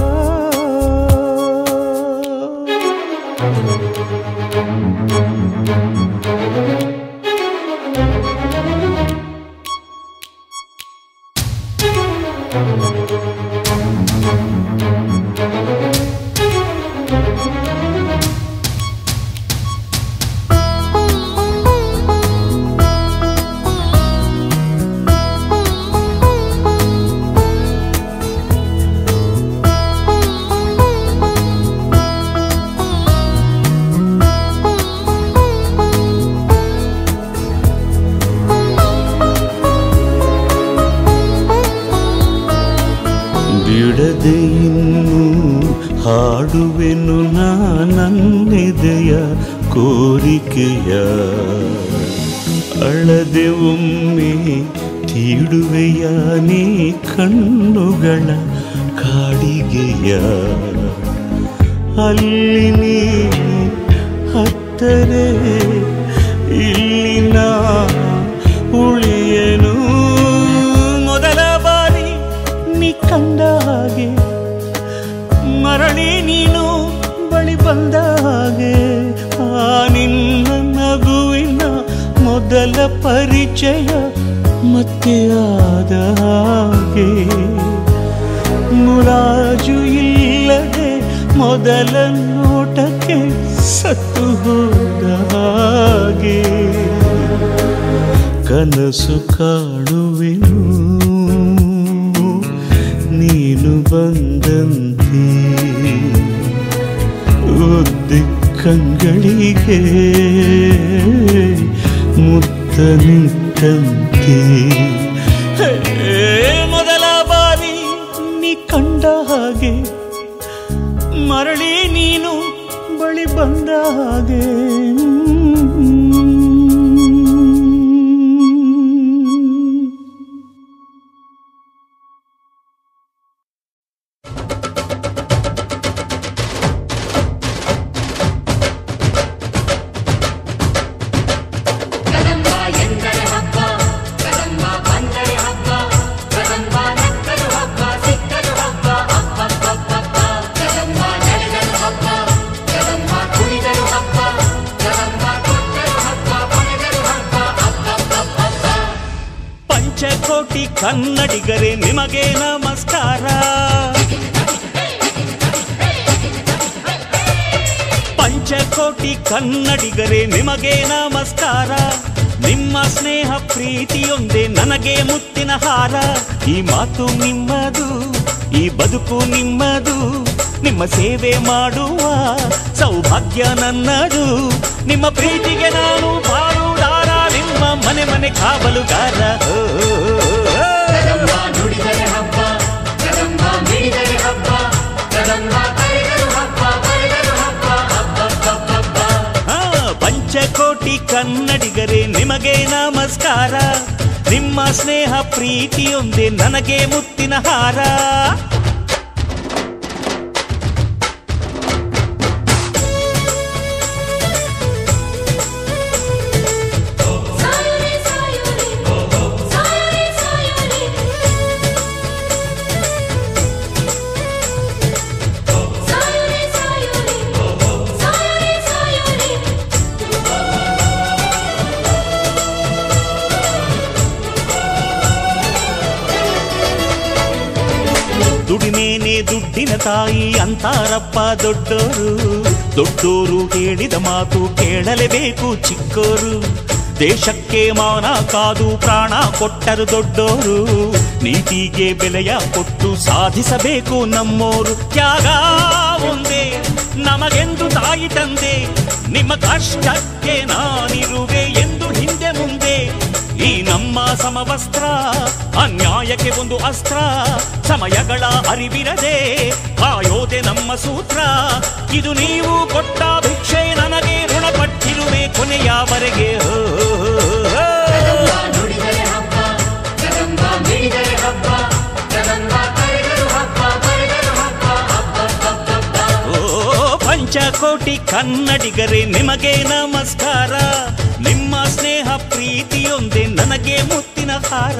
ಬಿಡದೆ ಇನ್ನು ಹಾಡುವೆನು ನಾನನ್ನೆದೆಯ ಕೋರಿಕೆಯ ಅಳದೆ ಒಮ್ಮೆ ಇಡುವೆಯ ನೀ ಕಣ್ಣುಗಳ ಕಾಡಿಗೆಯ ಅಲ್ಲಿ ನೀ ಹತ್ತರೆ ಇಲ್ಲಿನ ಉಳಿಯನು ಮೊದಲ ಬಾರಿ ನೀ ಕಂಡ ಹಾಗೆ ಮರಳಿ ನೀನು ಬಳಿ ಬಂದ ಹಾಗೆ ಆ ನಿನ್ನ ನಗುವಿನ ಮೊದಲ ಪರಿಚಯ ಮತ್ತೆ ಆದ ಹಾಗೆ ಮುಲಾಜು ಇಲ್ಲದೆ ಮೊದಲ ನೋಟಕ್ಕೆ ಸತ್ತು ಹೋದ ಹಾಗೆ ಕನಸು ಕಾಣುವೆನು ನೀನು ಬಂದಂತೆ ಒದ್ದೆ ಕಂಗಳಿಗೆ ಮುತ್ತ ನಿಂತಂತೆ ಹೇ, ಮೊದಲ ಬಾರಿ ನೀ ಕಂಡ ಹಾಗೆ ಮರಳಿ ನೀನು ಬಳಿ ಬಂದ ಹಾಗೆ ಕದಂಬ ಎಂದರೆ ಹಬ್ಬ ಕದಂಬ ಬಂದರೆ ಹಬ್ಬ ಕದಂಬ ನಕ್ಕರು ಹಬ್ಬ ಸಿಕ್ಕರು ಹಬ್ಬ ಹಬ್ಬ ಕದಂಬ ನಡೆದರು ಹಬ್ಬ ಕದಂಬ ಕುಣಿದರು ಹಬ್ಬ ಕದಂಬ ಕೊಟ್ಟರು ಹಬ್ಬ ಪಡೆದರು ಹಬ್ಬ ಹಬ್ಬ ಪಂಚಕೋಟಿ ಕನ್ನಡಿಗರೇ ನಿಮಗೆ ನಮಸ್ಕಾರ ಪಂಚಕೋಟಿ ಕನ್ನಡಿಗರೇ ನಿಮಗೆ ನಮಸ್ಕಾರ ನಿಮ್ಮ ಸ್ನೇಹ ಪ್ರೀತಿಯೊಂದೇ ನನಗೆ ಮುತ್ತಿನ ಹಾರ ಈ ಮಾತು ನಿಮ್ಮದು ಈ ಬದುಕು ನಿಮ್ಮದು ನಿಮ್ಮ ಸೇವೆ ಮಾಡುವ ಸೌಭಾಗ್ಯ ನನ್ನದು ನಿಮ್ಮ ಪ್ರೀತಿಗೆ ನಾನು ಬಾರುದಾರ ನಿಮ್ಮ ಮನೆ ಮನೆ ಕಾವಲುಗಾರ ಓ, ಓ, ಓ, ಓ. ಕದಂಬ ನುಡಿದರೆ ಹಬ್ಬ ಕದಂಬ ಮಿಡಿದರೆ ಹಬ್ಬ ಕದಂಬ ಕರೆದರು ಹಬ್ಬ ಬರೆದರು ಹಬ್ಬ ಹಬ್ಬ ಆ, ಪಂಚಕೋಟಿ ಕನ್ನಡಿಗರೇ ನಿಮಗೆ ನಮಸ್ಕಾರ ನಿಮ್ಮ ಸ್ನೇಹ ಪ್ರೀತಿಯೊಂದೇ ನನಗೆ ಮುತ್ತಿನ ಹಾರ ಸಾಯೋರೆ ಸಾಯೋರೆ ಸಾಯೋರೆ ಸಾಯೋರೆ ಸಾಯೋರೆ ಸಾಯೋರೆ ಸಾಯೋರೆ ಸಾಯೋರೆ ದುಡಿಮೇನೆ ದುಡ್ಡಿನ ತಾಯಿ ಅಂತಾರಪ್ಪ ದೊಡ್ಡೋರು ದೊಡ್ಡೋರು ಹೇಳಿದ ಮಾತು ಕೇಳಲೇಬೇಕು ಚಿಕ್ಕೋರು ದೇಶಕ್ಕೆ ಮಾನ ಕಾದು ಪ್ರಾಣ ಕೊಟ್ಟರು ದೊಡ್ಡೋರು ನೀತಿಗೆ ಬೆಲೆಯ ಕೊಟ್ಟು ಸಾಧಿಸಬೇಕು ನಮ್ಮೋರು ತ್ಯಾಗ ಒಂದೇ ನಮಗೆಂದು ತಾಯಿ ತಂದೆ ನಿಮ್ಮ ಕಷ್ಟಕ್ಕೆ ನಾನಿರುವೆ ಎಂದು ಹಿಂದೆ ಮುಂದೆ ಈ ನಮ್ಮ ಸಮವಸ್ತ್ರ ಅನ್ಯಾಯಕ್ಕೆ ಒಂದು ಅಸ್ತ್ರ ಸಮಯಗಳ ಅರಿವಿರದೆ ಕಾಯೋದೆ ನಮ್ಮ ಸೂತ್ರ ಇದು ನೀವು ಕೊಟ್ಟ ಭಿಕ್ಷೆ ನನಗೆ ಋಣಪಟ್ಟಿರುವೆ ಕೊನೆಯವರೆಗೆ ಹೋ, ಹೋ, ಹೋ. ಕದಂಬ ನುಡಿದರೆ ಹಬ್ಬ ಕದಂಬ ಮಿಡಿದರೆ ಹಬ್ಬ ಕದಂಬ ಕರೆದರು ಹಬ್ಬ ಬರೆದರು ಹಬ್ಬ ಹಬ್ಬ ಓ ಪಂಚಕೋಟಿ ಕನ್ನಡಿಗರೇ ನಿಮಗೆ ನಮಸ್ಕಾರ ನಿಮ್ಮ ಸ್ನೇಹ ಪ್ರೀತಿಯೊಂದೇ ನನಗೆ ಮುತ್ತಿನ ಹಾರ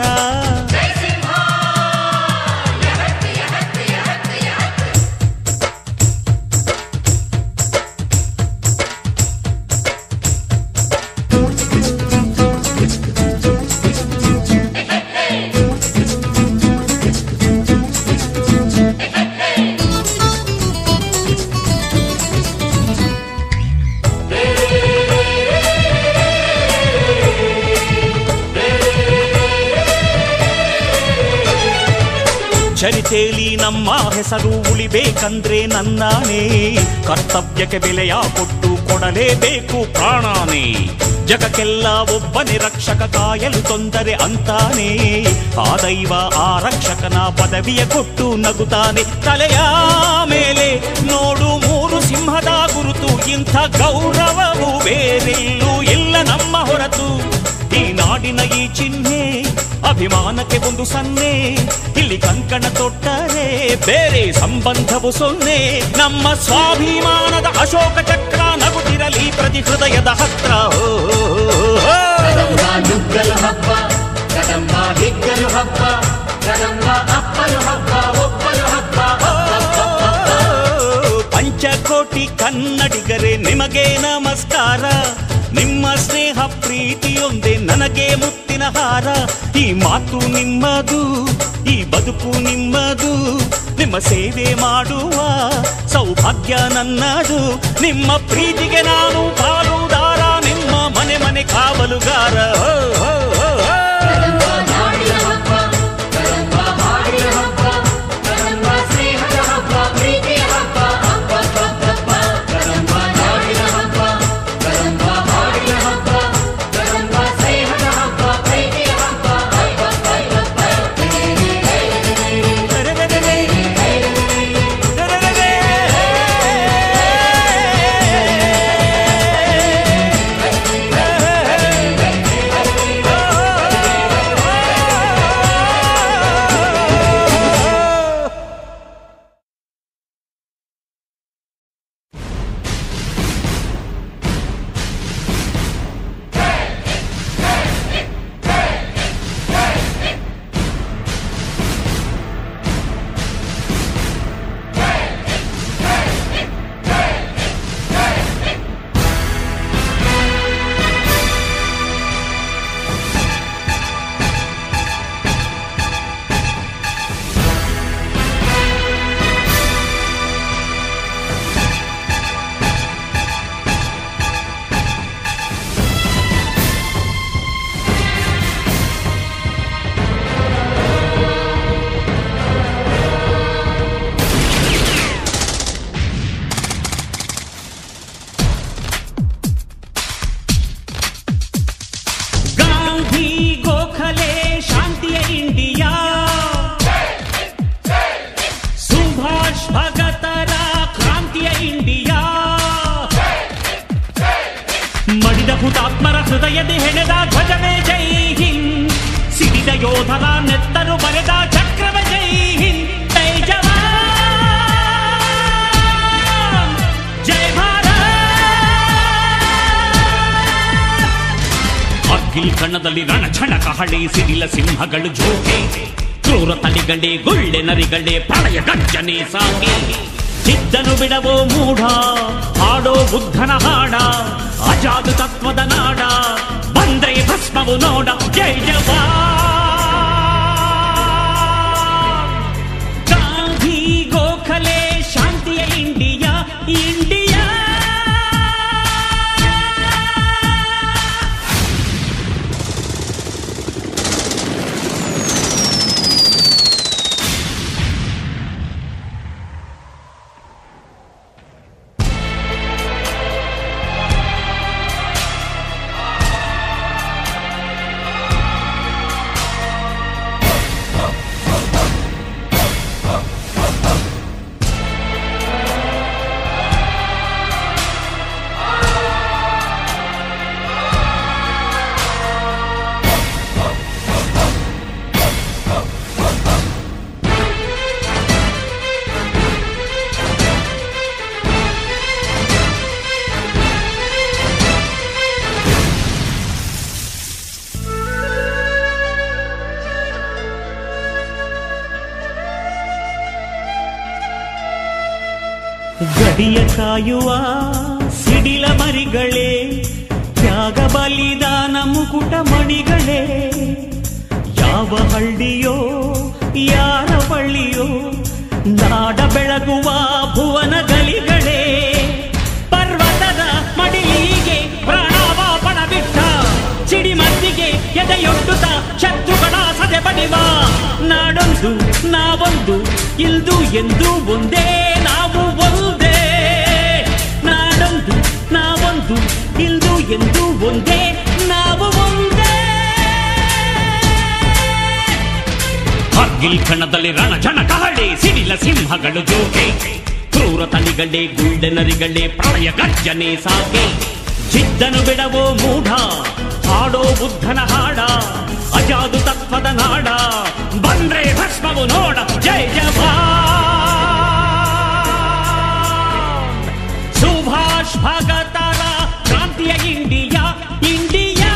ಚರಿತೆಯಲ್ಲಿ ನಮ್ಮ ಹೆಸರು ಉಳಿಬೇಕಂದ್ರೆ ನನ್ನಾನೇ ಕರ್ತವ್ಯಕ್ಕೆ ಬೆಲೆಯ ಕೊಟ್ಟು ಕೊಡಲೇಬೇಕು ಪ್ರಾಣಾನೇ ಜಗಕ್ಕೆಲ್ಲ ಒಬ್ಬನೇ ರಕ್ಷಕ ಕಾಯಲು ತೊಂದರೆ ಅಂತಾನೆ ಆ ದೈವ ಆ ರಕ್ಷಕನ ಪದವಿಯ ಕೊಟ್ಟು ನಗುತ್ತಾನೆ ತಲೆಯ ಮೇಲೆ ನೋಡು ಮೂರು ಸಿಂಹದ ಗುರುತು ಇಂಥ ಗೌರವವು ಬೇರೆಲ್ಲೂ ಇಲ್ಲ ನಮ್ಮ ಹೊರತು ಈ ನಾಡಿನ ಈ ಚಿಹ್ನೆ ಅಭಿಮಾನಕ್ಕೆ ಒಂದು ಸನ್ನೆ ಇಲ್ಲಿ ಕಂಕಣ ತೊಟ್ಟರೆ ಬೇರೆ ಸಂಬಂಧವು ಸೊನ್ನೆ ನಮ್ಮ ಸ್ವಾಭಿಮಾನದ ಅಶೋಕ ಚಕ್ರ ನಗುತ್ತಿರಲಿ ಪ್ರತಿ ಹೃದಯದ ಹತ್ರ ಓ, ಓ, ಓ, ಓ. ಕದಂಬ ನುಗ್ಗಲು ಹಬ್ಬ ಕದಂಬ ಹಿಗ್ಗಲು ಹಬ್ಬ ಕದಂಬ ಅಪ್ಪಲು ಹಬ್ಬ ಒಪ್ಪಲು ಹಬ್ಬ ಪಂಚಕೋಟಿ ಕನ್ನಡಿಗರೇ ನಿಮಗೆ ನಮಸ್ಕಾರ ನಿಮ್ಮ ಸ್ನೇಹ ಪ್ರೀತಿಯೊಂದೇ ನನಗೆ ಮುತ್ತಿನ ಹಾರ ಈ ಮಾತು ನಿಮ್ಮದು ಈ ಬದುಕು ನಿಮ್ಮದು ನಿಮ್ಮ ಸೇವೆ ಮಾಡುವ ಸೌಭಾಗ್ಯ ನನ್ನದು ನಿಮ್ಮ ಪ್ರೀತಿಗೆ ನಾನು ಪಾಲುದಾರ ನಿಮ್ಮ ಮನೆ ಮನೆ ಕಾವಲುಗಾರ ಹೋ, ಹೋ, ಹೋ, ಹೋ. ಕದಂಬ ನಾಡಿನ ಹಬ್ಬ ಕದಂಬ ಹಾಡಿನ ಹಬ್ಬ ಕದಂಬ ಸ್ನೇಹದ ಹಬ್ಬ ಪ್ರೀತಿಯ ಹಬ್ಬ ಹಬ್ಬ ಹಬ್ಬ ಹಬ್ಬ ಕದಂಬ ನಾಡಿನ ಹಬ್ಬ ಕದಂಬ ಹಾಡಿನ ಹಬ್ಬ ಕದಂಬ ಸ್ನೇಹದ ಹಬ್ಬ ಪ್ರೀತಿಯ ಹಬ್ಬ ಹಬ್ಬ ಹಬ್ಬ ಗಾಂಧಿ ಗೋಖಲೆ ಶಾಂತಿಯ ಇಂಡಿಯಾ ಸುಭಾಷ್ ಭಗತರ ಕ್ರಾಂತಿಯ ಇಂಡಿಯಾ ಮಡಿದ ಹುತಾತ್ಮರ ಹೃದಯದಿ ಹೆಣೆದ ಧ್ವಜವೇ ಜೈ ಹಿಂದ್ ಸಿಡಿದ ಯೋಧರ ನೆತ್ತರು ಬರೆದ ಚಕ್ರವೇ ಜೈ ಹಿಂದ್ ಜೈ ಜವಾನ್ ಜೈ ಭಾರತ್ ಅಗ್ಗಿಲ್ ಕಣ್ಣದಲ್ಲಿ ರಣಛಣ ಕಹಳೆ ಸಿಡಿಲ ಸಿಂಹಗಳು ಜೋಕೆ ಕ್ರೂರ ತಳಿಗಂಡೆ ಗುಳ್ಳೆ ನರಿಗಂಡೆ ಪ್ರಳಯ ಗರ್ಜನೆ ಸಾಗಿ ಚಿದ್ದನು ಬಿಡವೋ ಮೂಢ ಹಾಡೋ ಬುದ್ಧನ ಹಾಡ ಅಜಾದು ತತ್ವದ ನಾಡ ಬಂದ್ರೆ ಭಸ್ಮವು ನೋಡ ಜೈ ಜವಾನ್ ಗಾಂಧಿ ಗೋಖಲೆ ಶಾಂತಿಯ ಇಂಡಿಯಾ ಇಂಡಿಯಾ ಗಡಿಯ ಕಾಯುವ ಸಿಡಿಲ ಮರಿಗಳೇ ತ್ಯಾಗ ಬಲಿದಾನ ಮುಕುಟ ಮಣಿಗಳೇ ಯಾವ ಹಳ್ಳಿಯೋ ಯಾರ ಬಳ್ಳಿಯೋ ನಾಡ ಬೆಳಗುವ ಭುವನ ಗಲಿಗಳೇ ಪರ್ವತದ ಮಡಿಲಿಗೆ ಪ್ರಾಣಾವಾಪಣ ಬಿಟ್ಟ ಸಿಡಿಮದ್ದಿಗೆ ಎದೆಯೊಡ್ಡುತ್ತ ಶತ್ರುಗಳ ಸದೆ ಬಡಿವ ನಾಡೊಂದು ನಾವೊಂದು ಇಲ್ದು ಎಂದು ಒಂದೇ ನಾವು ಒಂದೇ ನಾಡೊಂದು ನಾವೊಂದು ಇಲ್ದು ಎಂದು ಒಂದೇ ನಾವು ಒಂದೇ ಕಾರ್ಗಿಲ್ ಕಣದಲ್ಲಿ ರಣಜನ ಕಹಳೆ ಸಿಡಿಲ ಸಿಂಹಗಳು ಜೋಗೆ ಕ್ರೂರ ತಳಿಗಳೇ ಗುಳ್ಳೆನರಿಗಳೇ ಪ್ರಳಯ ಗರ್ಜನೆ ಸಾಗೆ ಜಿದ್ದನು ಬಿಡವೋ ಮೂಢ ಹಾಡೋ ಬುದ್ಧನ ಹಾಡ ಅಜಾದು ತತ್ವದ ನಾಡ ಭಸ್ಮವು ನೋಡ ಜೈ ಜವಾನ್ ಸುಭಾಷ್ ಭಗತರ ಕ್ರಾಂತಿಯ ಇಂಡಿಯಾ ಇಂಡಿಯಾ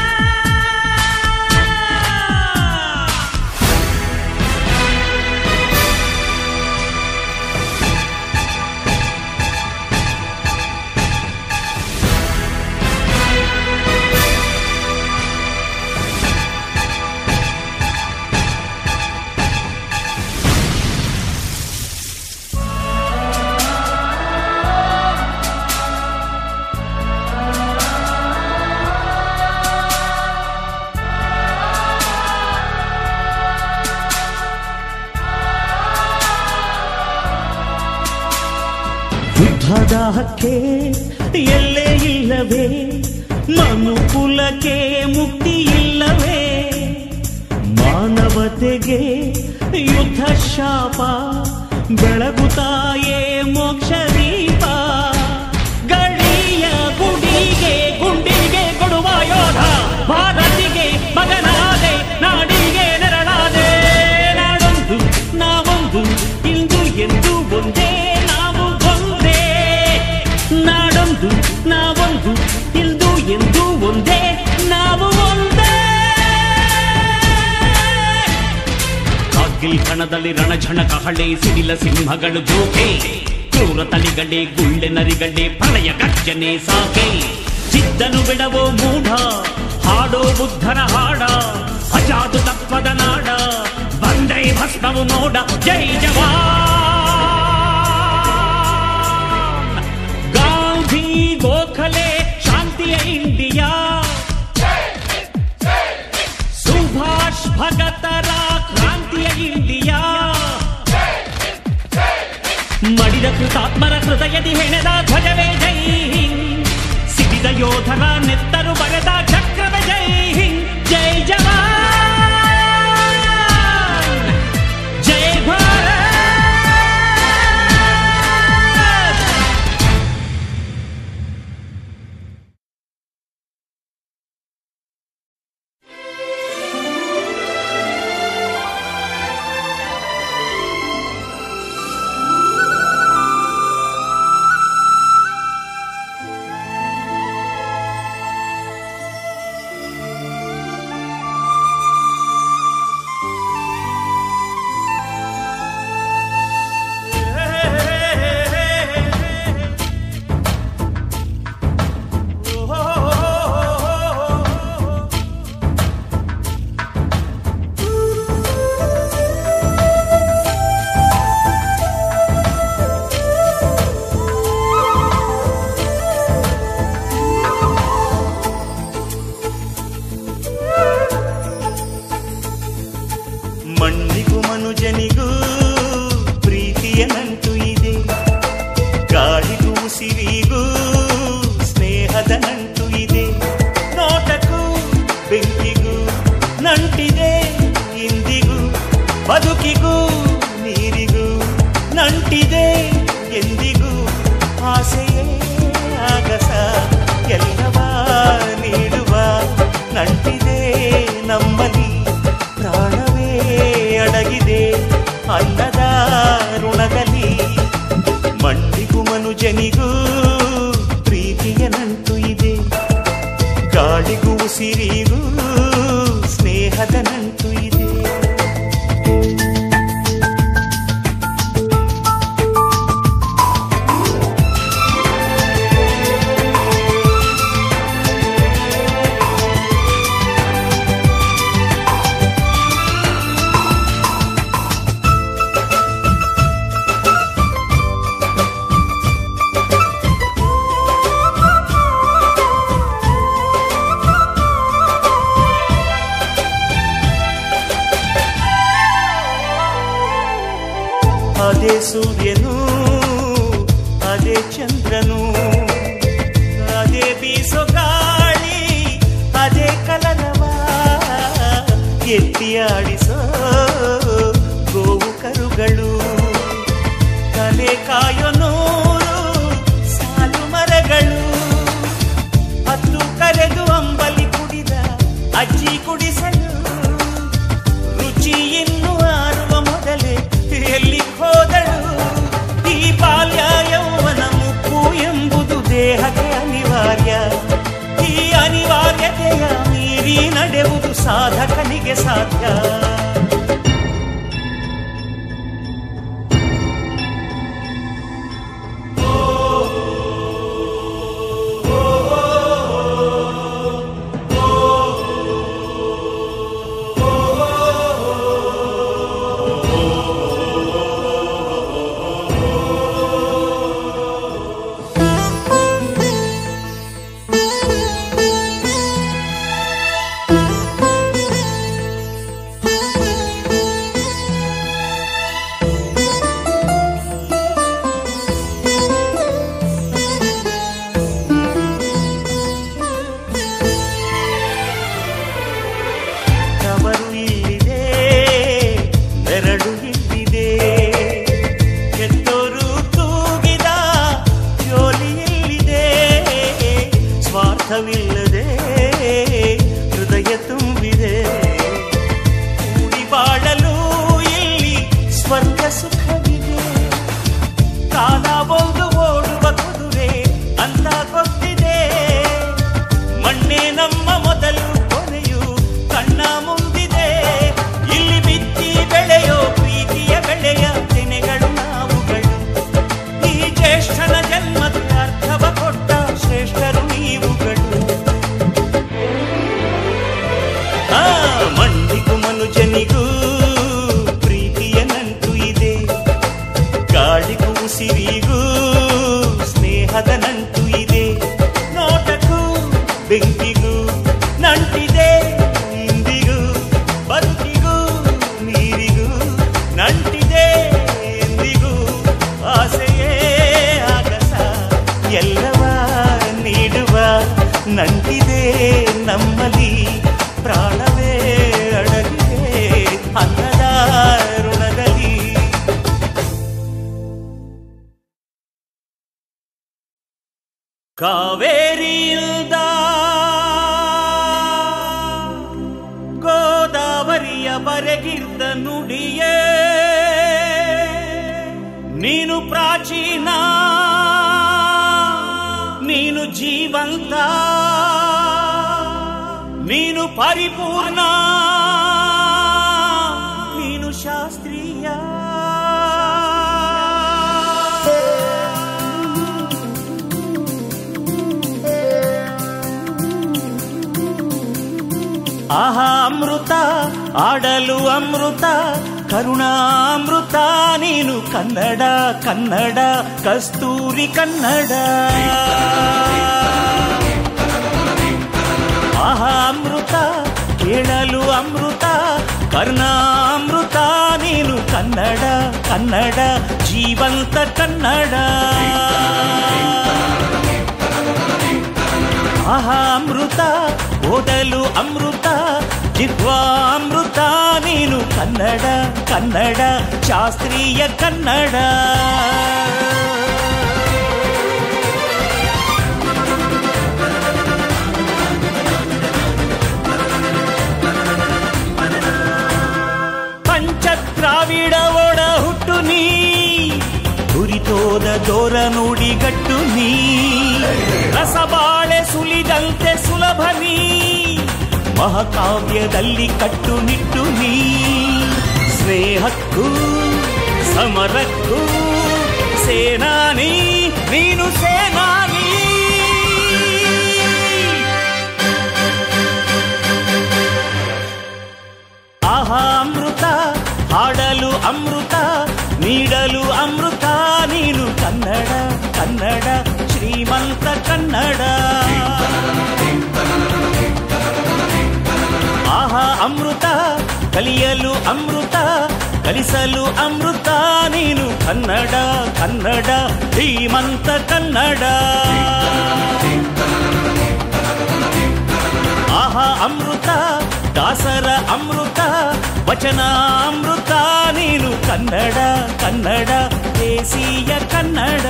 ಯುದ್ಧದ ಹಕ್ಕೆ ಎಲ್ಲೇ ಇಲ್ಲವೇ ಮನುಕುಲಕ್ಕೆ ಮುಕ್ತಿ ಇಲ್ಲವೇ ಮಾನವತೆಗೆ ಯುದ್ಧ ಶಾಪ ಬೆಳಗುತ್ತಾಯೇ ಮೋಕ್ಷ ದೀಪ ಗಡಿಯ ಗುಡಿಗೆ ಗುಂಡಿಗೆ ಕೊಡುವ ಯೋಧ ಭಾರತಿಗೆ ಮಗನಾದೆ ನಾಡಿಗೆ ನೆರಳಾದೆ ನಾಡೊಂದು ನಾವೊಂದು ಇಂದು ಎಂದು ಒಂದೇ ನಾವು ಒಂದೇ ನಾಡೊಂದು ನಾವೊಂದು ಇಂದು ಎಂದು ಒಂದೇ ನಾವು ಒಂದೇ ಕಾರ್ಗಿಲ್ ಕಣದಲ್ಲಿ ರಣಝಣಕ ಹಳೆ ಸಿಡಿಲ ಸಿಂಹಗಳು ಜೋಕೆ ಕ್ರೂರ ತಳಿಗಡೆ ಗುಳ್ಳೆ ನರಿಗಡೆ ಪ್ರಳಯ ಗರ್ಜನೆ ಸಾಕೆ ಚಿದ್ದನು ಬಿಡವೋ ಮೂಢ ಹಾಡೋ ಬುದ್ಧನ ಹಾಡ ಅಜಾದು ತತ್ವದ ನಾಡ ಬಂದೇ ಭಸ್ಮವು ನೋಡ ಜೈ ಜವಾನ್ ಗಾಂಧಿ ಗೋಖಲೆ ಶಾಂತಿಯ ಇಂಡಿಯಾ ಸುಭಾಷ್ ಭಗತರ ಕ್ರಾಂತಿಯ ಇಂಡಿಯಾ ಮಡಿದ ಕೃತಾತ್ಮರ ಹೃದಯದಿ ಹೆಣೆದ ಧ್ವಜವೇ ಜೈ ಹಿಂದ್ ಸಿಡಿದ ಯೋಧರ ನೆತ್ತರು ಬರೆದ ಚಕ್ರವೇ ಜೈ ಹಿಂದ್ ಜೈ ಜವಾನ್ ಜೈ ಭಾರತ್ ಮಣ್ಣಿಗೂ ಮನುಜನಿಗೂ ಪ್ರೀತಿಯ ನಂಟು ಇದೆ ಗಾಳಿಗೂ ಉಸಿರಿಗೂ ಸ್ನೇಹದ ನಂಟು ಇದೆ ನೋಟಕ್ಕೂ ಬೆಂಕಿಗೂ ನಂಟಿದೆ ಇಂದಿಗೂ ಬದುಕಿಗೂ ನೀರಿಗೂ ನಂಟಿದೆ ಎಂದಿಗೂ ಆಸೆಯೇ ಆಗಸ ಎಲ್ಲವ ನೀಡುವ ನಂಟಿದೆ ನಮ್ಮಲ್ಲಿ ಪ್ರಾಣವೇ ಅಡಗಿದೆ ಅನ್ನದ ಋಣದಲ್ಲಿ ಮಣ್ಣಿಗೂ ಮನುಜನಿಗೂ ಪ್ರೀತಿಯ ನಂಟು ಇದೆ ಗಾಳಿಗೂ ಉಸಿರಿಗೂ ಸ್ನೇಹದ ನಂಟು ಇದೆ ಅದೇ ಸೂರ್ಯನು ಅದೇ ಚಂದ್ರನು ಅದೇ ಬೀಸೋ ಗಾಳಿ ಅದೇ ಕಲನವ ಎತ್ತಿ ಆಡಿಸೋ ಗೋವು ಕರುಗಳು ತಲೆ ಕಾಯೋ ನೂರು ಸಾಲು ಮರಗಳು ಹತ್ತು ಕರೆದು ಅಂಬಲಿ ಕುಡಿದ ಅಜ್ಜಿ ಕುಡಿಸಲು ರುಚಿ ಇನ್ನು ಆರುವ ಮೊದಲು ಯಾರಿಗೆ ಸಾಧ್ಯ ತವರು ಇಲ್ಲಿದೆ ನೆರಳು ಇಲ್ಲಿದೆ ಕೆತ್ತೋರು ತೂಗಿದ ಜೋಲಿ ಇಲ್ಲಿದೆ ಸ್ವಾರ್ಥವಿಲ್ಲದೆ ಹೃದಯ ತುಂಬಿದೆ ಕೂಡಿ ಬಾಳಲು ಇಲ್ಲಿ ಸ್ವರ್ಗ ಸುಖವಿದೆ ಕಾಲ ಒಂದು ಓಡುವ ಕುದುರೆ ಅಂತ ಗೊತ್ತಿದೆ ಮಣ್ಣೆ ನಮ್ಮ ಮೊದಲು ಕೊನೆಯು ಕಣ್ಣ ಮುಂದಿದೆ ಇಲ್ಲಿ ಬಿತ್ತಿ ಬೆಳೆಯೋ ಪ್ರೀತಿಯ ಬೆಳೆಯ ತೆನೆಗಳು ನಾವುಗಳು ಈ ಜ್ಯೇಷ್ಠನ ಜನ್ಮದ ಅರ್ಥವ ಕೊಟ್ಟ ಶ್ರೇಷ್ಠರು ನೀವುಗಳು ಆ ಮಣ್ಣಿಗೂ ಮನುಜನಿಗೂ ಪ್ರೀತಿಯ ನಂಟು ಇದೆ ಗಾಳಿಗೂ ಉಸಿರಿಗೂ ಸ್ನೇಹದ ನಂಟು ಇದೆ ನೋಟಕ್ಕೂ ಬೆಂಕಿಗೂ ನಂಟಿದೆ ಇಂದಿಗೂ ಬದುಕಿಗೂ ನೀರಿಗೂ ನಂಟಿದೆ ಎಂದಿಗೂ ಆಸೆಯೇ ಆಗಸ ಎಲ್ಲವ ನೀಡುವ ನಂಟಿದೆ ನಮ್ಮಲ್ಲಿ ಪ್ರಾಣವೇ ಅಡಗಿದೆ ಅನ್ನದ ಋಣದಲ್ಲಿ ಕಾವೇರಿಯಿಂದ ಗೋದಾವರಿಯ ಬರೆಗಿರ್ದ ನುಡಿಯೇ ನೀನು ಪ್ರಾಚೀನ ನೀನು ಜೀವಂತ ನೀನು ಪರಿಪೂರ್ಣ ನೀನು ಶಾಸ್ತ್ರೀಯ ಆಹಾ ಅಮೃತ ಆಡಲು ಅಮೃತ ಕರುಣಾಮೃತ ನೀನು ಕನ್ನಡ ಕನ್ನಡ ಕಸ್ತೂರಿ ಕನ್ನಡ ಆಹಾ ಅಮೃತ ಕೇಳಲು ಅಮೃತ ಕರ್ಣಾಮೃತ ನೀನು ಕನ್ನಡ ಕನ್ನಡ ಜೀವಂತ ಕನ್ನಡ ಆಹಾ ಅಮೃತ ಓದಲು ಅಮೃತ ಜಿಹ್ವಾಮೃತ ನೀನು ಕನ್ನಡ ಕನ್ನಡ ಶಾಸ್ತ್ರೀಯ ಕನ್ನಡ ಪಂಚದ್ರಾವಿಡ ಒಡ ಹುಟ್ಟು ನೀ ಹುರಿತೋದ ದೋರ ನುಡಿಗಟ್ಟು ನೀ ರಸಬಾಳೆ ಸುಲಿದಂತೆ ಸುಲಭ ನೀ ಮಹಾಕಾವ್ಯದಲ್ಲಿ ಕಟ್ಟುನಿಟ್ಟು ನೀ ಸ್ನೇಹಕ್ಕೂ ಸಮರಕ್ಕೂ ಸೇನಾನಿ ನೀನು ಸೇನಾನಿ ಆಹಾ ಅಮೃತ ಹಾಡಲು ಅಮೃತ ನೀಡಲು ಅಮೃತ ನೀನು ಕನ್ನಡ ಕನ್ನಡ ಶ್ರೀಮಂತ ಕನ್ನಡ ಆಹಾ ಅಮೃತ ಕಲಿಯಲು ಅಮೃತ ಕಲಿಸಲು ಅಮೃತ ನೀನು ಕನ್ನಡ ಕನ್ನಡ ಶ್ರೀಮಂತ ಕನ್ನಡ ಆಹಾ ಅಮೃತ ದಾಸರ ಅಮೃತ ವಚನಾಮೃತ ನೀನು ಕನ್ನಡ ಕನ್ನಡ ದೇಶೀಯ ಕನ್ನಡ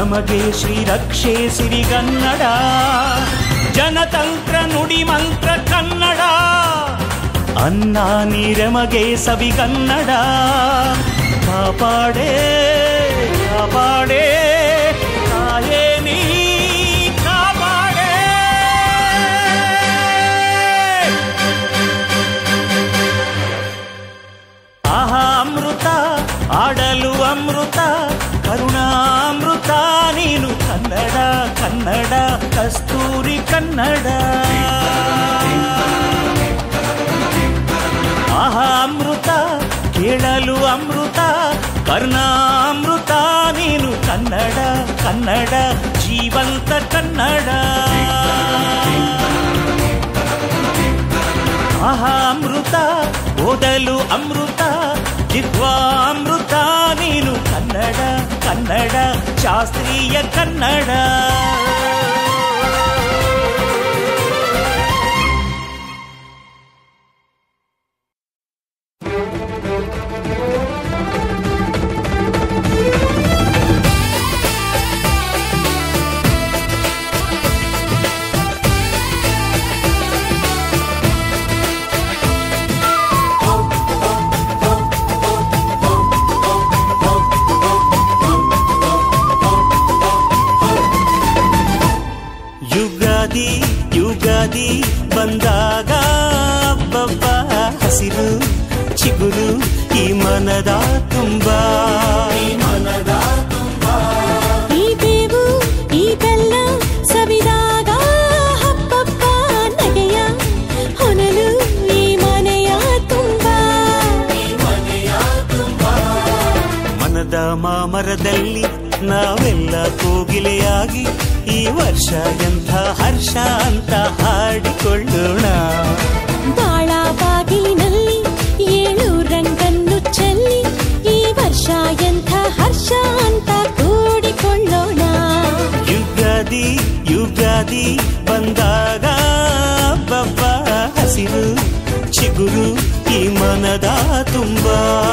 ನಮಗೆ ಶ್ರೀರಕ್ಷೆ ಸಿರಿಗನ್ನಡ ಜನತಂತ್ರ ನುಡಿ ಮಂತ್ರ ಕನ್ನಡ ಅನ್ನ ನೀರಮಗೆ ಸವಿಗನ್ನಡ ಕಾಪಾಡೆ ಕಾಪಾಡೆ ತಾಯೇ ನೀ ಕಾಪಾಡೆ ಆಹಾ ಅಮೃತ ಆಡಲು ಅಮೃತ ಕರುಣಾಮೃತ ನೀನು ಕನ್ನಡ ಕನ್ನಡ ಕಸ್ತೂರಿ ಕನ್ನಡ ಆಹಾ ಅಮೃತ ಕೇಳಲು ಅಮೃತ ಕರ್ಣಾಮೃತ ನೀನು ಕನ್ನಡ ಕನ್ನಡ ಜೀವಂತ ಕನ್ನಡ ಆಹಾ ಅಮೃತ ಓದಲು ಅಮೃತ ಜಿಹ್ವಾಮೃತ ನೀನು ಕನ್ನಡ ಕನ್ನಡ ಶಾಸ್ತ್ರೀಯ ಕನ್ನಡ ಯುಗಾದಿ ಯುಗಾದಿ ಬಂದಾಗ ಅಬ್ಬಬ್ಬ ಹಸಿರು ಚಿಗುರು ಈ ಮನದ ತುಂಬ ಈ ಬೇವು ಈ ಬೆಲ್ಲ ಸವಿದಾಗ ಹಬ್ಬಬ್ಬ ನಗೆಯ ಹೊನಲು ಈ ಮನೆಯ ತುಂಬ ಮನದ ಮಾಮರದಲ್ಲಿ ನಾವೆಲ್ಲ ಕೋಗಿಲೆಯಾಗಿ ಈ ವರ್ಷ ಎಂಥ ಹರ್ಷ ಅಂತ ಹಾಡಿಕೊಳ್ಳೋಣ ಬಾಳ ಬಾಗಿಲಿನಲ್ಲಿ ಏಳು ರಂಗನ್ನು ಚೆಲ್ಲಿ ಈ ವರ್ಷ ಎಂಥ ಹರ್ಷ ಅಂತ ಕೂಡಿಕೊಳ್ಳೋಣ ಯುಗಾದಿ ಯುಗಾದಿ ಬಂದಾಗ ಬಬ್ಬ ಹಸಿರು ಚಿಗುರು ಈ ಮನದ ತುಂಬ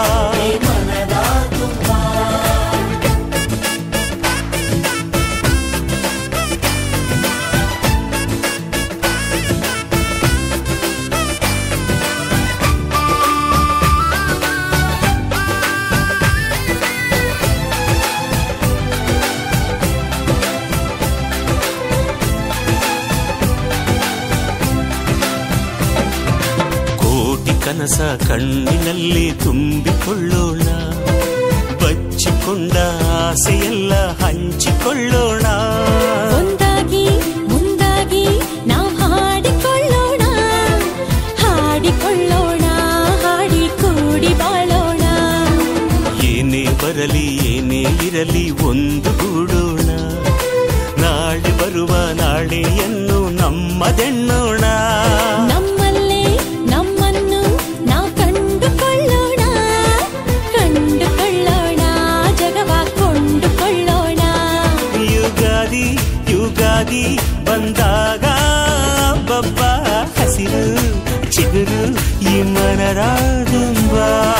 ಕೋಟಿ ಕನಸ ಕಣ್ಣಿನಲ್ಲಿ ತುಂಬಿಕೊಳ್ಳೋಣ ಬಚ್ಚಿಕೊಂಡ ಆಸೆಯೆಲ್ಲ ಹಂಚಿಕೊಳ್ಳೋಣ ಒಂದಾಗಿ ಮುಂದಾಗಿ ನಾವು ಹಾಡಿಕೊಳ್ಳೋಣ ಹಾಡಿಕೊಳ್ಳೋಣ ಹಾಡಿ ಕೂಡಿ ಬಾಳೋಣ ಏನೇ ಬರಲಿ ಏನೇ ಇರಲಿ ಒಂದು ಗೂಡೋಣ ನಾಳೆ ಬರುವ ನಾಳೆಯನ್ನು ನಮ್ಮದೆಣ್ಣೋಣ ನಮ್ಮಲ್ಲೇ ನಮ್ಮನ್ನು ನಾವು ಕಂಡುಕೊಳ್ಳೋಣ ಕಂಡುಕೊಳ್ಳೋಣ ಜಗವ ಕೊಂಡುಕೊಳ್ಳೋಣ ಯುಗಾದಿ ಯುಗಾದಿ ಬಂದಾಗ ಬಬ್ಬ ಹಸಿರು ಚಿಗುರು ಈ ಮನದ ತುಂಬ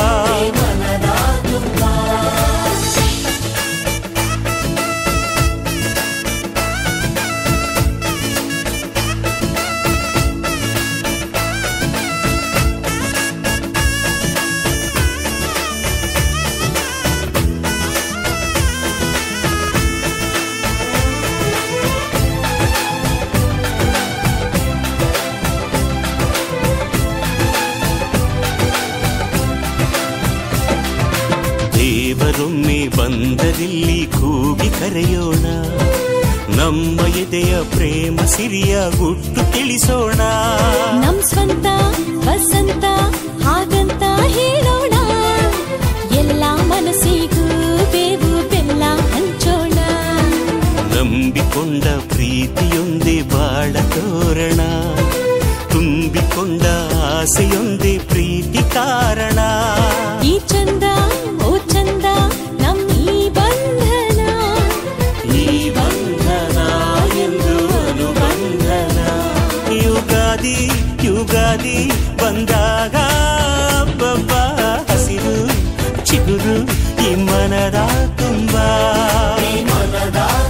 ದೇವರೊಮ್ಮೆ ಬಂದರಿಲ್ಲಿ ಕೂಗಿ ಕರೆಯೋಣ ನಮ್ಮ ಎದೆಯ ಪ್ರೇಮ ಸಿರಿಯ ಗುಟ್ಟು ತಿಳಿಸೋಣ ನಮ್ ಸ್ವಂತ ವಸಂತ ಹಾಗಂತ ಹೇಳೋಣ ಎಲ್ಲ ಮನಸ್ಸಿಗೂ ಬೇವು ಬೆಲ್ಲ ಹಂಚೋಣ ನಂಬಿಕೊಂಡ ಪ್ರೀತಿಯೊಂದೇ ಬಾಳ ತೋರಣ ತುಂಬಿಕೊಂಡ ಆಸೆಯೊಂದೇ ಪ್ರೀತಿ ಕಾರಣ ಈ ಚಂದ ಓ ಚಂದ ನಮ್ ಈ ಬಂಧನ ಈ ಬಂಧನ ಎಂದು ಅನುಬಂಧನ ಯುಗಾದಿ ಯುಗಾದಿ ಬಂದಾಗ ಬಬ್ಬ ಹಸಿರು ಚಿಗುರು ಈ ಮನದ ತುಂಬ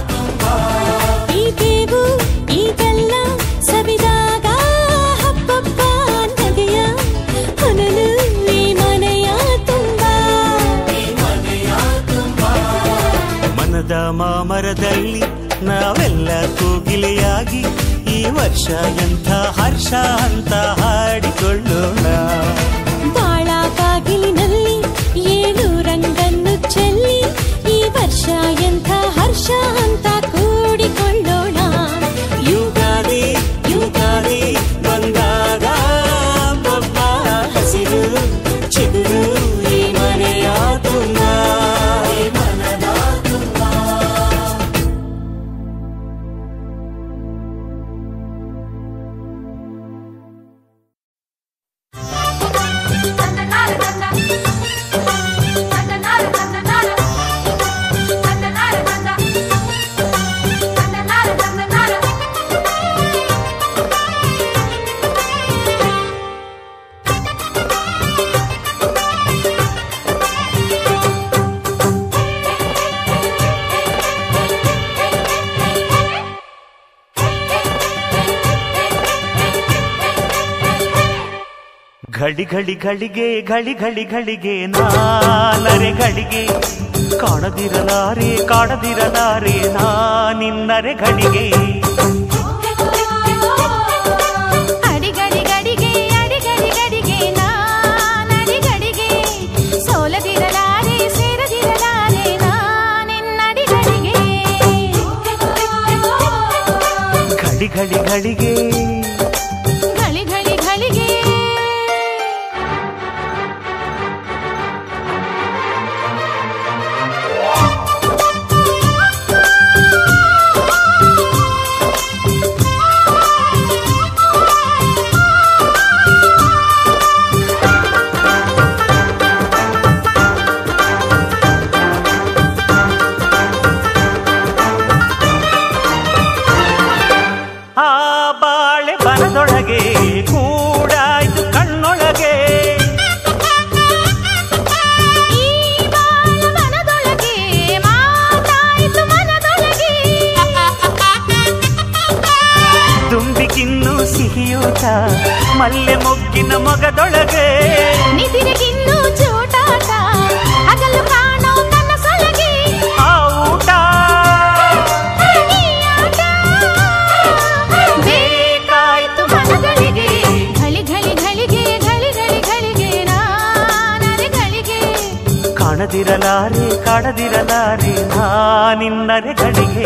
ನಾವೆಲ್ಲ ಕೋಗಿಲೆಯಾಗಿ ಈ ವರ್ಷ ಎಂಥ ಹರ್ಷ ಅಂತ ಹಾಡಿಕೊಳ್ಳೋಣ ಬಾಳ ಬಾಗಿಲಿನಲ್ಲಿ ಏಳು ರಂಗನ್ನು ಚೆಲ್ಲಿ ಈ ವರ್ಷ ಎಂಥ ಹರ್ಷ ಅಂತ ಕೂಡಿಕೊಳ್ಳೋಣ ಯುಗಾದಿ ಯುಗಾದಿ ಬಂದಾಗ ಬಬ್ಬ ಹಸಿರು ಚಿಗುರು ಈ ಮನೆಯ ತುಂಬ ಈ ಮನದ ತುಂಬ ಘಳಿ ಘಳಿ ಘಳಿಗೆ ಘಳಿ ಘಳಿ ಘಳಿಗೆ ನಾನರೆ ಘಳಿಗೆ ಕಾಣದಿರಲಾರೆ ಕಾಣದಿರಲಾರೆ ನಾನಿನ್ನರೆ ಘಳಿಗೆ ಅಡಿಗಡಿಗಡಿಗೆ ಅಡಿಗಡಿಗಡಿಗೆ ನಾನಡಿಗಡಿಗೆ ಸೋಲದಿರಲಾರೆ ಸೇರದಿರಲಾರೆ ನಾನೆನ್ನಡಿಗಡಿಗೆ ಘಳಿ ಘಳಿ ಘಳಿಗೆ ಘಳಿ ಘಳಿ ಘಳಿಗೆ ಆ ಬಾಳೆ ಬನದೊಳಗೆ ಕೂಡಾಯ್ತು ಕಣ್ಣೊಳಗೆ ಈ ಬಾಳವನದೊಳಗೆ ಮಾತಾಯಿತು ಮನದೊಳಗೆ ದುಂಬಿಗಿನ್ನು ಸಿಹಿಯೂಟ ಮಲ್ಲೆ ಮೊಗ್ಗಿನ ಮೊಗದೊಳಗೆ ನಿದಿರೆಗಿನ್ನೂ ಚೂಟಾಟ ಹಗಲು ಕಾಣೋ ಕನಸೊಳಗೆ ಆ ಊಟ ಈ ಆಟ ಬೇಕಾಯ್ತು ಮನಗಳಿಗೆ ಘಳಿ ಘಳಿ ಘಳಿಗೆ ಘಳಿ ಘಳಿ ಘಳಿಗೆ ನಾನರೆ ಘಳಿಗೆ ಕಾಣದಿರಲಾರೆ ಕಾಣದಿರಲಾರೆ ನಾನಿನ್ನರೆ ಘಳಿಗೆ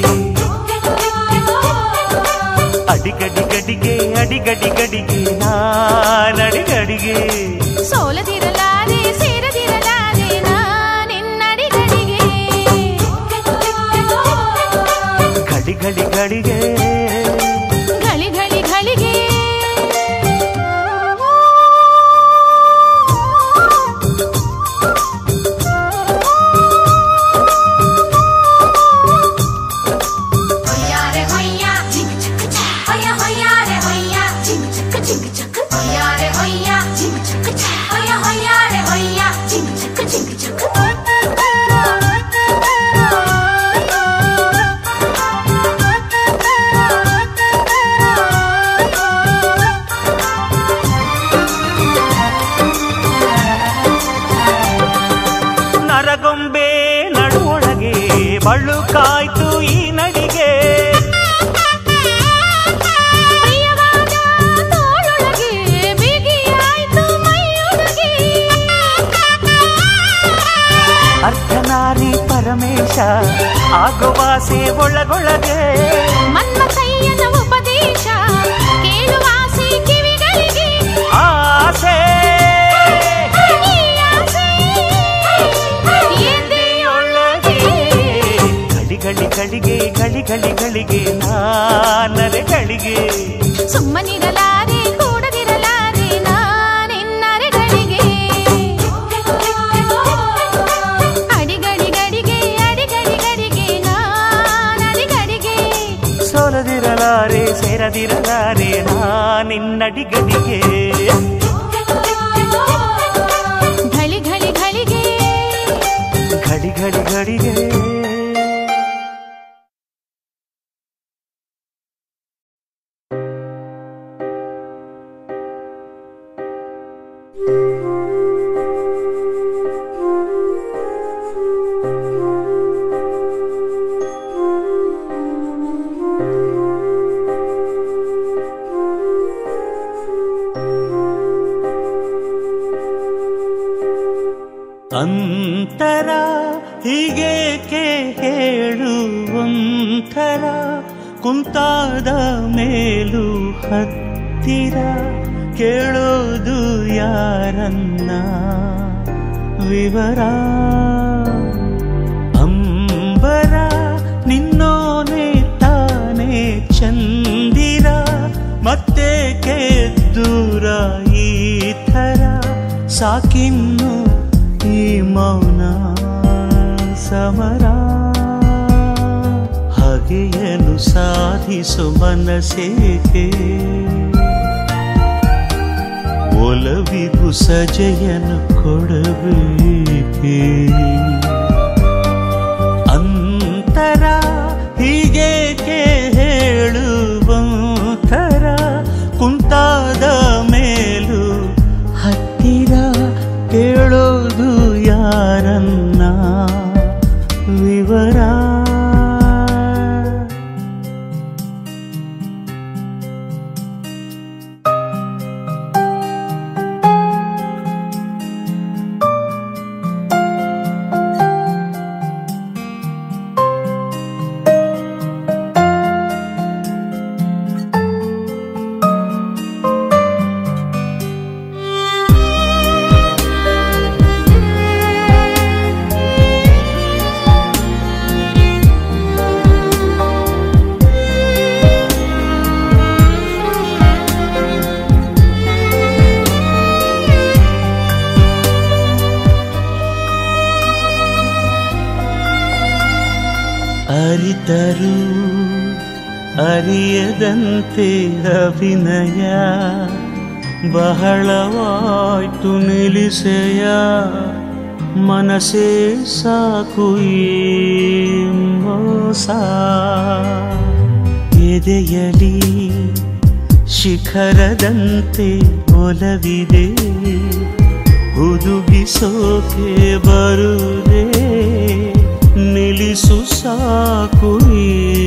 ಅಡಿಗಡಿ ಗಡಿಗೆ ಅಡಿಗಡಿ ಗಡಿಗೆ ನಾನಡಿಗಡಿಗೆ ಸೋಲದಿರಲಾರೆ ಸೇರದಿರಲಾರೆ ನಾನೆನ್ನಡಿಗಡಿಗೆ ಗಡಿ ಗಡಿ ಗಡಿಗೆ ಘಳಿ ಘಳಿ ಘಳಿಗೆ ಹೊಯ್ಯಾರೆ ಹೊಯ್ಯ ಜಿಂಗ್ ಚಕ್ ಚ ಹೊಯ್ಯ ಹೊಯ್ಯಾರೆ ಹೊಯ್ಯ ಜಿಂಗ್ ಚಕ್ ಜಿಂಗ್ ಚಕ್ ಹೊಯ್ಯಾರೆ ಹೊಯ್ಯ ಜಿಂಗ್ ಚಕ್ ಚ ಹೊಯ್ಯ ಹೊಯ್ಯಾರೆ ಹೊಯ್ಯ ಜಿಂಗ್ ಚಕ್ ಜಿಂಗ್ ಚಕ್ ನರಗೊಂಬೆ ನಡುವೊಳಗೆ ಬಳುಕಾಯ್ತು ಈ ನಡಿಗೆ ಪ್ರಿಯವಾದ ತೋಳೊಳಗೆ ಬಿಗಿಯಾಯ್ತು ಮೈಯೊಳಗೆ ಅರ್ಧನಾರಿ ಪರಮೇಶ ಆಗುವಾಸೆ ಒಳಗೊಳಗೆ ಮನ್ಮಥಯ್ಯನ ಉಪದೇಶ ಕೇಳುವಾಸೆ ಕಿವಿಗಳಿಗೆ ಆಸೆ ಈ ಆಸೆ ಎದೆಯೊಳಗೆ ಗಡಿ ಗಡಿ ಗಳಿಗೆ ಗಡಿ ಗಡಿ ಗಳಿಗೆ ನಾನರೆ ಗಳಿಗೆ ಸುಮ್ಮನಿರಲಾರೆ ಕೂಡದಿರಲಾರೆ ನಾನೆನ್ನರೆಗಳಿಗೆ ಅಡಿಗಡಿಗಡಿಗೆ ಅಡಿಗಡಿಗಡಿಗೆ ನಾನಡಿಗಡಿಗೆ ಸೋಲದಿರಲಾರೆ ಸೇರದಿರಲಾರೆ ನಾನಿನ್ನಡಿಗಡಿಗೆ ಘಳಿ ಘಳಿ ಘಳಿಗೆ ಘಡಿ ಘಡಿ ಘಡಿಗೆ ಅಂತರ ಹೀಗೇಕೆ ಹೇಳುವಂತರ ಕುಂತಾದ ಮೇಲೂ ಹತ್ತಿರ ಕೇಳೋದು ಯಾರನ್ನ ವಿವರ ಅಂಬರ ನಿನ್ನೋನೆ ತಾನೇ ಚಂದಿರ ಮತ್ತೆ ದೂರ ಈ ಥರ ಸಾಕಿನ್ನು ಈ ಮೌನ ಸಮರ ಹಾಗೆಯನು ಸಾಧಿಸು ಮನಸ್ಸೇಕೆ ಒಲವಿಗೂ ಸಜೆಯನು ಕೊಡಬೇಕೆ ಅಂತರ ಹೀಗೇಕೆ ಹೇಳುವಂತರ ಕುಂತಾದ ಮೇಲೂ ಹತ್ತಿರ ಕೇಳೋದು ಯಾರನ್ನ ವಿವರ ಅರಿತರು ಅರಿಯದಂತೆ ಅಭಿನಯ ಬಹಳವಾಯ್ತು ನಿಲ್ಲಿಸೆಯ ಮನಸೇ ಸಾಕು ಈ ಮೋಸ ಎದೆಯಲಿ ಶಿಖರದಂತೆ ಒಲವಿದೆ ಹುದುಗಿಸೋಕೆ ಬರುದೇ ನಿಲ್ಲಿಸು ಸಾಕು ಈ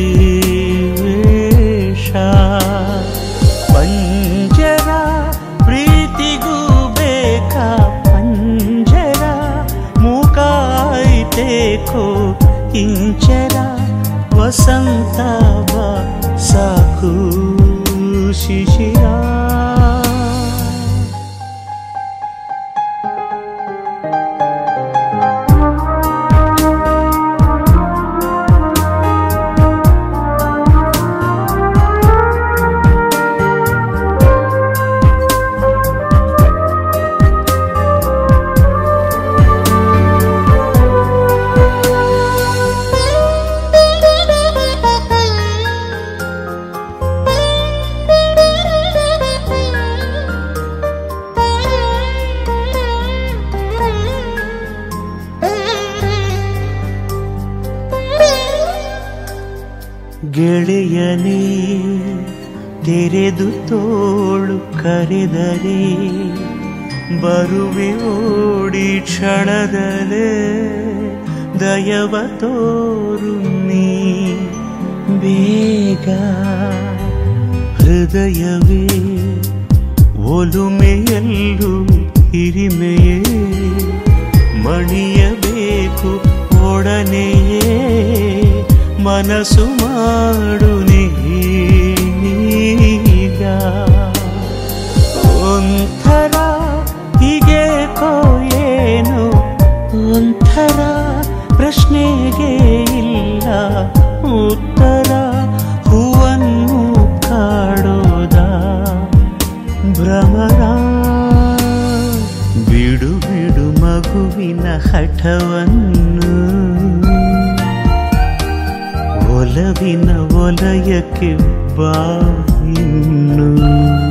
ವೇಷ ಪಂಜರ ಪ್ರೀತಿಗೂ ಬೇಕಾ ಪಂಜರ ಮೂಕಾಯ್ತೇಕೋ ಇಂಚರ ವಸಂತ ಬಾ ಸಾಕು ಶಿಶಿರ ಗೆಳೆಯನೇ ತೆರೆದು ತೋಳು ಕರೆದರೆ ಬರುವೆ ಓಡಿ ಕ್ಷಣದಲೇ ದಯವ ತೋರು ನೀ ಬೇಗ ಹೃದಯವೇ ಒಲುಮೆಯಲ್ಲೂ ಹಿರಿಮೆಯೇ ಮಣಿಯಬೇಕು ಒಡನೆಯೇ ಮನಸ್ಸು ಮಾಡು ನೀಗ ಒಂಥರ ಹೀಗೇಕೋ ಏನು ಒಂಥರ ಪ್ರಶ್ನೆಗೆ ಇಲ್ಲ ಉತ್ತರ ಹೂವನ್ನು ಕಾಡೋದ ಭ್ರಮರ ಬಿಡು ಬಿಡು ಮಗುವಿನ ಹಠವನ್ನು ಒಲವಿನ ವಲಯಕ್ಕೆ ಬಾ ಇನ್ನು